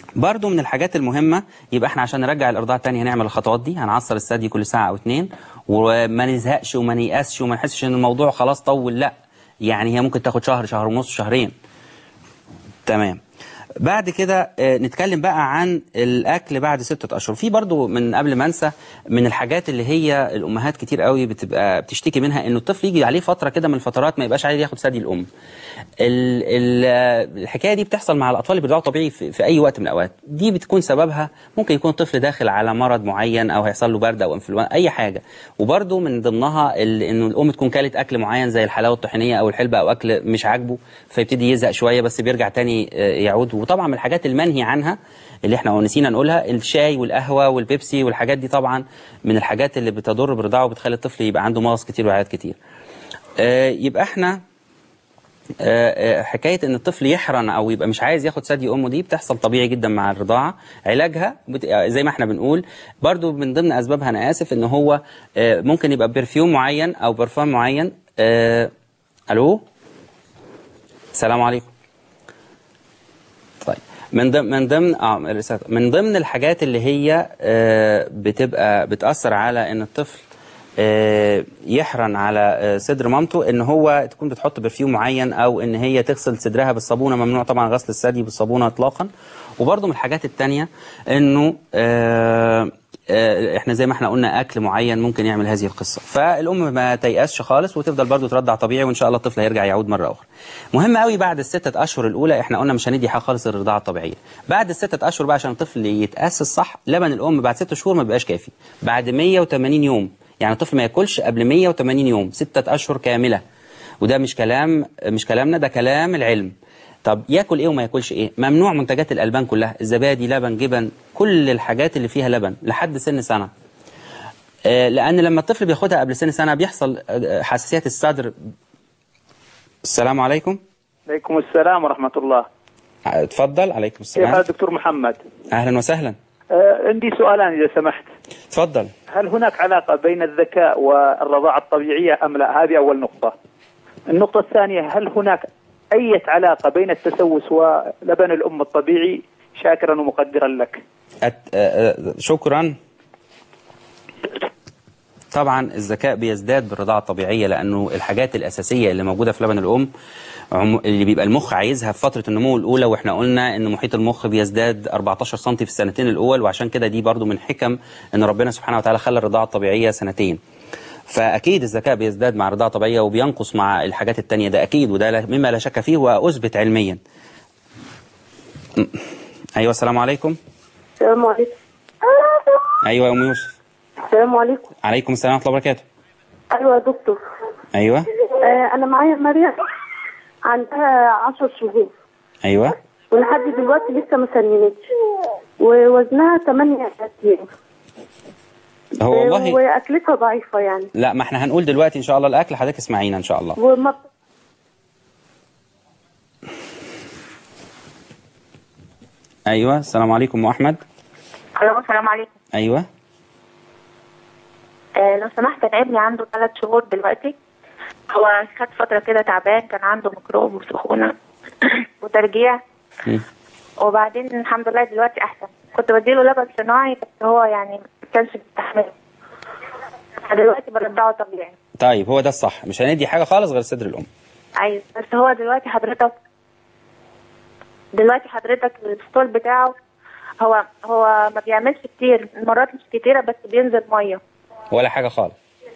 برضو من الحاجات المهمة يبقى احنا عشان نرجع الارضاع تاني هنعمل الخطوات دي هنعصر الثدي كل ساعة او اتنين وما نزهقش وما نيأسش وما نحسش ان الموضوع خلاص طول لا يعني هي ممكن تاخد شهر شهر ونص شهرين تمام بعد كده آه، نتكلم بقى عن الاكل بعد ستة اشهر في برضو من قبل ما انسى من الحاجات اللي هي الامهات كتير قوي بتبقى بتشتكي منها انه الطفل يجي عليه فتره كده من الفترات ما يبقاش عايز ياخد ثدي الام ال- ال- آه، الحكايه دي بتحصل مع الاطفال اللي بيرضعوا طبيعي في, في اي وقت من الاوقات دي بتكون سببها ممكن يكون طفل داخل على مرض معين او هيحصل له برد او انفلونزا اي حاجه وبرضو من ضمنها ال- انه الام تكون كلت اكل معين زي الحلاوه الطحينيه او الحلبه او اكل مش عاجبه فيبتدي يزهق شويه بس بيرجع تاني آه، يعود وطبعا من الحاجات المنهي عنها اللي احنا نسينا نقولها الشاي والقهوه والبيبسي والحاجات دي طبعا من الحاجات اللي بتضر برضاعه وبتخلي الطفل يبقى عنده مغص كتير وعيات كتير آه، يبقى احنا آه، آه، حكايه ان الطفل يحرن او يبقى مش عايز ياخد ثدي امه دي بتحصل طبيعي جدا مع الرضاعه علاجها بت... آه، زي ما احنا بنقول برضو من ضمن اسبابها انا اسف ان هو آه، ممكن يبقى برفيوم معين او برفان معين آه، الو السلام عليكم طيب من ضمن من ضمن اه الرسالة. من ضمن الحاجات اللي هي آه، بتبقى بتاثر على ان الطفل آه، يحرن على آه، صدر مامته ان هو تكون بتحط برفيوم معين او ان هي تغسل صدرها بالصابونه ممنوع طبعا غسل الثدي بالصابونه اطلاقا وبرضه من الحاجات التانية انه آه، آه، احنا زي ما احنا قلنا اكل معين ممكن يعمل هذه القصه فالام ما تيأسش خالص وتفضل برضه ترضع طبيعي وان شاء الله الطفل هيرجع يعود مره اخرى مهم قوي بعد الستة اشهر الاولى احنا قلنا مش هندي حاجه خالص الرضاعه الطبيعيه بعد الستة اشهر بقى عشان الطفل يتاسس صح لبن الام بعد ست شهور ما بيبقاش كافي بعد 180 يوم يعني الطفل ما ياكلش قبل 180 يوم ستة اشهر كامله وده مش كلام مش كلامنا ده كلام العلم طب ياكل ايه وما ياكلش ايه ممنوع منتجات الالبان كلها الزبادي لبن جبن كل الحاجات اللي فيها لبن لحد سن سنه آه، لان لما الطفل بياخدها قبل سن سنه بيحصل آه، حساسيات الصدر السلام عليكم عليكم السلام ورحمة الله آه، اتفضل عليكم كيف السلام حال دكتور محمد اهلا وسهلا آه عندي سؤالان إذا سمحت اتفضل هل هناك علاقة بين الذكاء والرضاعة الطبيعية أم لا هذه أول نقطة النقطة الثانية هل هناك أي علاقة بين التسوس ولبن الأم الطبيعي شاكرا ومقدرا لك أت... آه، آه، شكرا طبعا الذكاء بيزداد بالرضاعة الطبيعية لأنه الحاجات الأساسية اللي موجودة في لبن الأم عم- اللي بيبقى المخ عايزها في فترة النمو الأولى وإحنا قلنا إن محيط المخ بيزداد 14 سم في السنتين الأول وعشان كده دي برضو من حكم إن ربنا سبحانه وتعالى خلى الرضاعة الطبيعية سنتين فأكيد الذكاء بيزداد مع الرضاعة الطبيعية وبينقص مع الحاجات التانية ده أكيد وده لا- مما لا شك فيه وأثبت علميا م- أيوة السلام عليكم السلام عليكم أيوة يا أم يوسف السلام عليكم عليكم السلام ورحمة الله وبركاته ايوه يا دكتور أيوة آه انا معايا مريم عندها عشر شهور أيوة ولحد دلوقتي لسه ما سننتش ووزنها 8 ايام هو والله واكلتها ضعيفه يعني لا ما احنا هنقول دلوقتي ان شاء الله الاكل حضرتك اسمعينا ان شاء الله وما ايوه السلام عليكم ام احمد الو السلام عليكم ايوه آه لو سمحت انا ابني عنده ثلاث شهور دلوقتي هو خد فترة كده تعبان كان عنده ميكروب وسخونة وترجيع مم. وبعدين الحمد لله دلوقتي أحسن كنت بديله لبن صناعي بس هو يعني ما كانش بيستحمله دلوقتي برضعه طبيعي طيب هو ده الصح مش هندي حاجه خالص غير صدر الام أيوة بس هو دلوقتي حضرتك دلوقتي حضرتك الستول بتاعه هو هو ما بيعملش كتير مرات مش كتيرة بس بينزل مية ولا حاجه خالص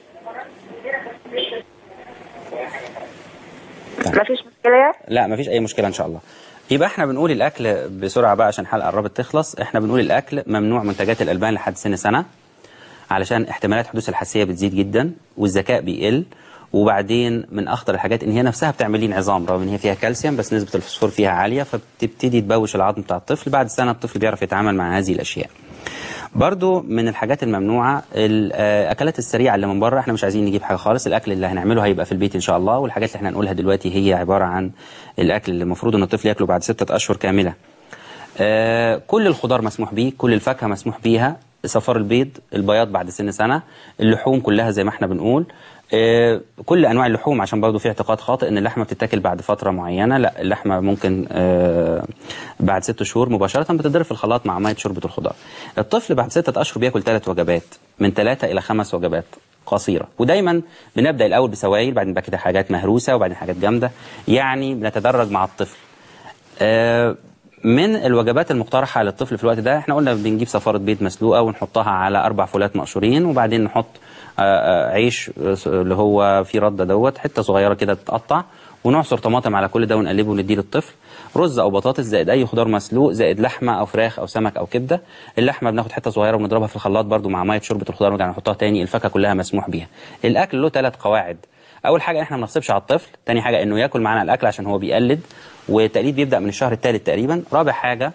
مفيش مشكلة يعني؟ لا مفيش اي مشكله ان شاء الله يبقى احنا بنقول الاكل بسرعه بقى عشان الحلقه قربت تخلص احنا بنقول الاكل ممنوع منتجات الالبان لحد سن سنه علشان احتمالات حدوث الحساسيه بتزيد جدا والذكاء بيقل وبعدين من اخطر الحاجات ان هي نفسها بتعمل لين عظام رغم ان هي فيها كالسيوم بس نسبه الفوسفور فيها عاليه فبتبتدي تبوش العظم بتاع الطفل بعد سنه الطفل بيعرف يتعامل مع هذه الاشياء برضو من الحاجات الممنوعة الأكلات السريعة اللي من بره احنا مش عايزين نجيب حاجة خالص الأكل اللي هنعمله هيبقى في البيت إن شاء الله والحاجات اللي احنا هنقولها دلوقتي هي عبارة عن الأكل اللي المفروض إن الطفل ياكله بعد ستة أشهر كاملة آه، كل الخضار مسموح بيه كل الفاكهة مسموح بيها صفار البيض البياض بعد سن سنة اللحوم كلها زي ما احنا بنقول آه، كل انواع اللحوم عشان برضو في اعتقاد خاطئ ان اللحمه بتتاكل بعد فتره معينه لا اللحمه ممكن آه، بعد ست شهور مباشره بتتضرب في الخلاط مع ميه شوربه الخضار الطفل بعد ستة اشهر بياكل ثلاث وجبات من ثلاثة الى خمس وجبات قصيره ودايما بنبدا الاول بسوائل بعدين بعد كده حاجات مهروسه وبعدين حاجات جامده يعني بنتدرج مع الطفل آه، من الوجبات المقترحة للطفل في الوقت ده احنا قلنا بنجيب صفارة بيض مسلوقة ونحطها على أربع فولات مقشورين وبعدين نحط آه، آه، عيش آه، اللي هو فيه ردة دوت حتة صغيرة كده تتقطع ونعصر طماطم على كل ده ونقلبه ونديه للطفل رز او بطاطس زائد اي خضار مسلوق زائد لحمه او فراخ او سمك او كبده اللحمه بناخد حته صغيره ونضربها في الخلاط برضو مع ميه شوربه الخضار ونرجع نحطها تاني الفاكهه كلها مسموح بيها الاكل له ثلاث قواعد اول حاجه احنا ما نغصبش على الطفل تاني حاجه انه ياكل معانا الاكل عشان هو بيقلد والتقليد بيبدا من الشهر الثالث تقريبا رابع حاجه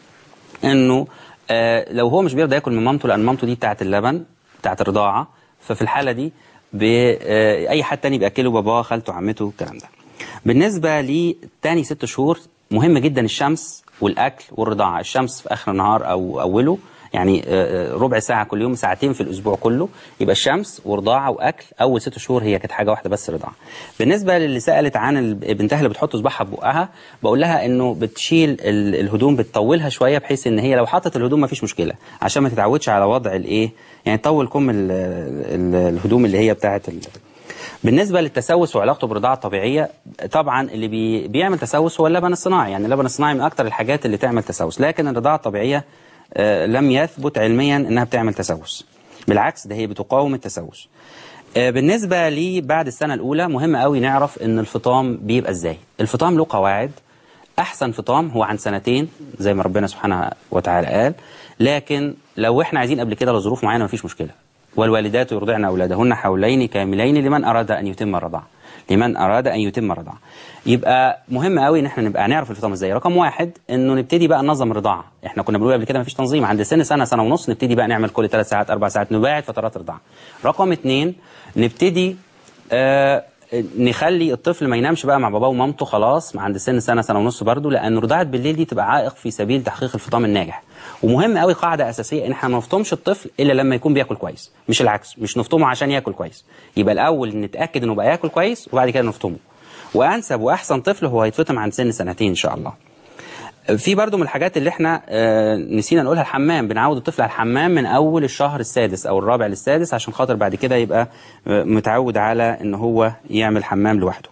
انه آه لو هو مش بيرضى ياكل من مامته لان مامته دي بتاعه اللبن بتاعه الرضاعه ففي الحاله دي ب- آه اي حد تاني بياكله باباه خالته عمته الكلام ده بالنسبه لتاني ست شهور مهم جدا الشمس والاكل والرضاعه الشمس في اخر النهار او اوله يعني آه، آه، ربع ساعه كل يوم ساعتين في الاسبوع كله يبقى الشمس ورضاعه واكل اول ست شهور هي كانت حاجه واحده بس رضاعه بالنسبه للي سالت عن ال- بنتها اللي بتحط صباعها في بقها بقول لها انه بتشيل ال- الهدوم بتطولها شويه بحيث ان هي لو حطت الهدوم ما فيش مشكله عشان ما تتعودش على وضع الايه يعني تطول كم ال- ال- الهدوم اللي هي بتاعه ال- بالنسبة للتسوس وعلاقته بالرضاعة الطبيعية طبعا اللي بي بيعمل تسوس هو اللبن الصناعي يعني اللبن الصناعي من أكتر الحاجات اللي تعمل تسوس لكن الرضاعة الطبيعية آه، لم يثبت علميا أنها بتعمل تسوس بالعكس ده هي بتقاوم التسوس آه، بالنسبة لي بعد السنة الأولى مهم قوي نعرف أن الفطام بيبقى إزاي الفطام له قواعد أحسن فطام هو عن سنتين زي ما ربنا سبحانه وتعالى قال لكن لو احنا عايزين قبل كده لظروف معينة مفيش مشكلة والوالدات يرضعن أولادهن حولين كاملين لمن أراد أن يتم الرضاعة لمن أراد أن يتم الرضاعة يبقى مهم قوي ان احنا نبقى نعرف الفطام ازاي رقم واحد انه نبتدي بقى ننظم الرضاعه احنا كنا بنقول قبل كده مفيش تنظيم عند سن سنه سنه ونص نبتدي بقى نعمل كل ثلاث ساعات اربع ساعات نباعد فترات رضاعه رقم اتنين نبتدي آه نخلي الطفل ما ينامش بقى مع باباه ومامته خلاص عند سن سنه سنه ونص برضه لان رضاعه بالليل دي تبقى عائق في سبيل تحقيق الفطام الناجح ومهم قوي قاعده اساسيه ان احنا ما نفطمش الطفل الا لما يكون بياكل كويس مش العكس مش نفطمه عشان ياكل كويس يبقى الاول نتاكد انه بقى ياكل كويس وبعد كده نفطمه وانسب واحسن طفل هو هيتفطم عند سن سنتين ان شاء الله في برضو من الحاجات اللي احنا آه، نسينا نقولها الحمام بنعود الطفل على الحمام من اول الشهر السادس او الرابع للسادس عشان خاطر بعد كده يبقى آه، متعود على ان هو يعمل حمام لوحده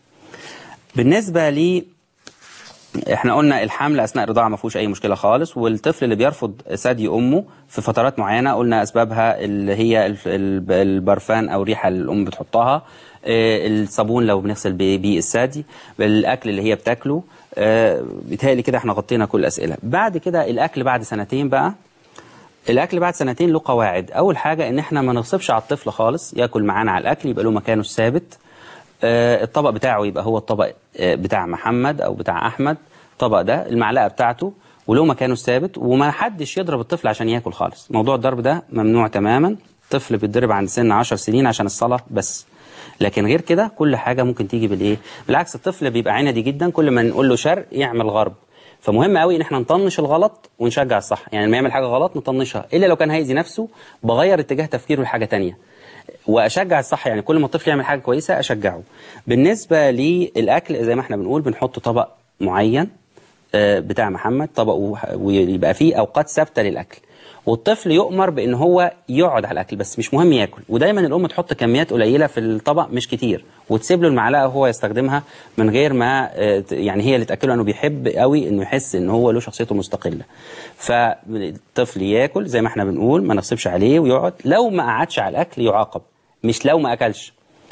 بالنسبه لي احنا قلنا الحمل اثناء الرضاعه ما فيهوش اي مشكله خالص والطفل اللي بيرفض ثدي امه في فترات معينه قلنا اسبابها اللي هي الف- الب- البرفان او ريحه اللي الام بتحطها آه، الصابون لو بنغسل بيه بيه الثدي الاكل اللي هي بتاكله آه، بيتهيألي كده احنا غطينا كل الاسئله بعد كده الاكل بعد سنتين بقى الاكل بعد سنتين له قواعد اول حاجه ان احنا ما نغصبش على الطفل خالص ياكل معانا على الاكل يبقى له مكانه الثابت آه، الطبق بتاعه يبقى هو الطبق آه، بتاع محمد او بتاع احمد الطبق ده المعلقه بتاعته وله مكانه الثابت وما حدش يضرب الطفل عشان ياكل خالص موضوع الضرب ده ممنوع تماما الطفل بيتضرب عند سن 10 سنين عشان الصلاه بس لكن غير كده كل حاجه ممكن تيجي بالايه بالعكس الطفل بيبقى عندي جدا كل ما نقول له شرق يعمل غرب فمهم قوي ان احنا نطنش الغلط ونشجع الصح يعني لما يعمل حاجه غلط نطنشها الا لو كان هيأذي نفسه بغير اتجاه تفكيره لحاجه تانية واشجع الصح يعني كل ما الطفل يعمل حاجه كويسه اشجعه بالنسبه للاكل زي ما احنا بنقول بنحط طبق معين آه، بتاع محمد طبق وح- ويبقى فيه اوقات ثابته للاكل والطفل يؤمر بان هو يقعد على الاكل بس مش مهم ياكل ودايما الام تحط كميات قليله في الطبق مش كتير وتسيب له المعلقه وهو يستخدمها من غير ما آه، ت- يعني هي اللي تاكله انه بيحب قوي انه يحس ان هو له شخصيته مستقله فالطفل ياكل زي ما احنا بنقول ما نغصبش عليه ويقعد لو ما قعدش على الاكل يعاقب مش لو ما اكلش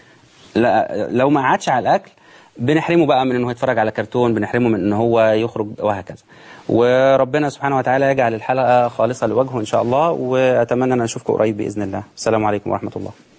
لا لو ما قعدش على الاكل بنحرمه بقى من انه يتفرج على كرتون بنحرمه من ان هو يخرج وهكذا وربنا سبحانه وتعالى يجعل الحلقه خالصه لوجهه ان شاء الله واتمنى ان اشوفكم قريب باذن الله السلام عليكم ورحمه الله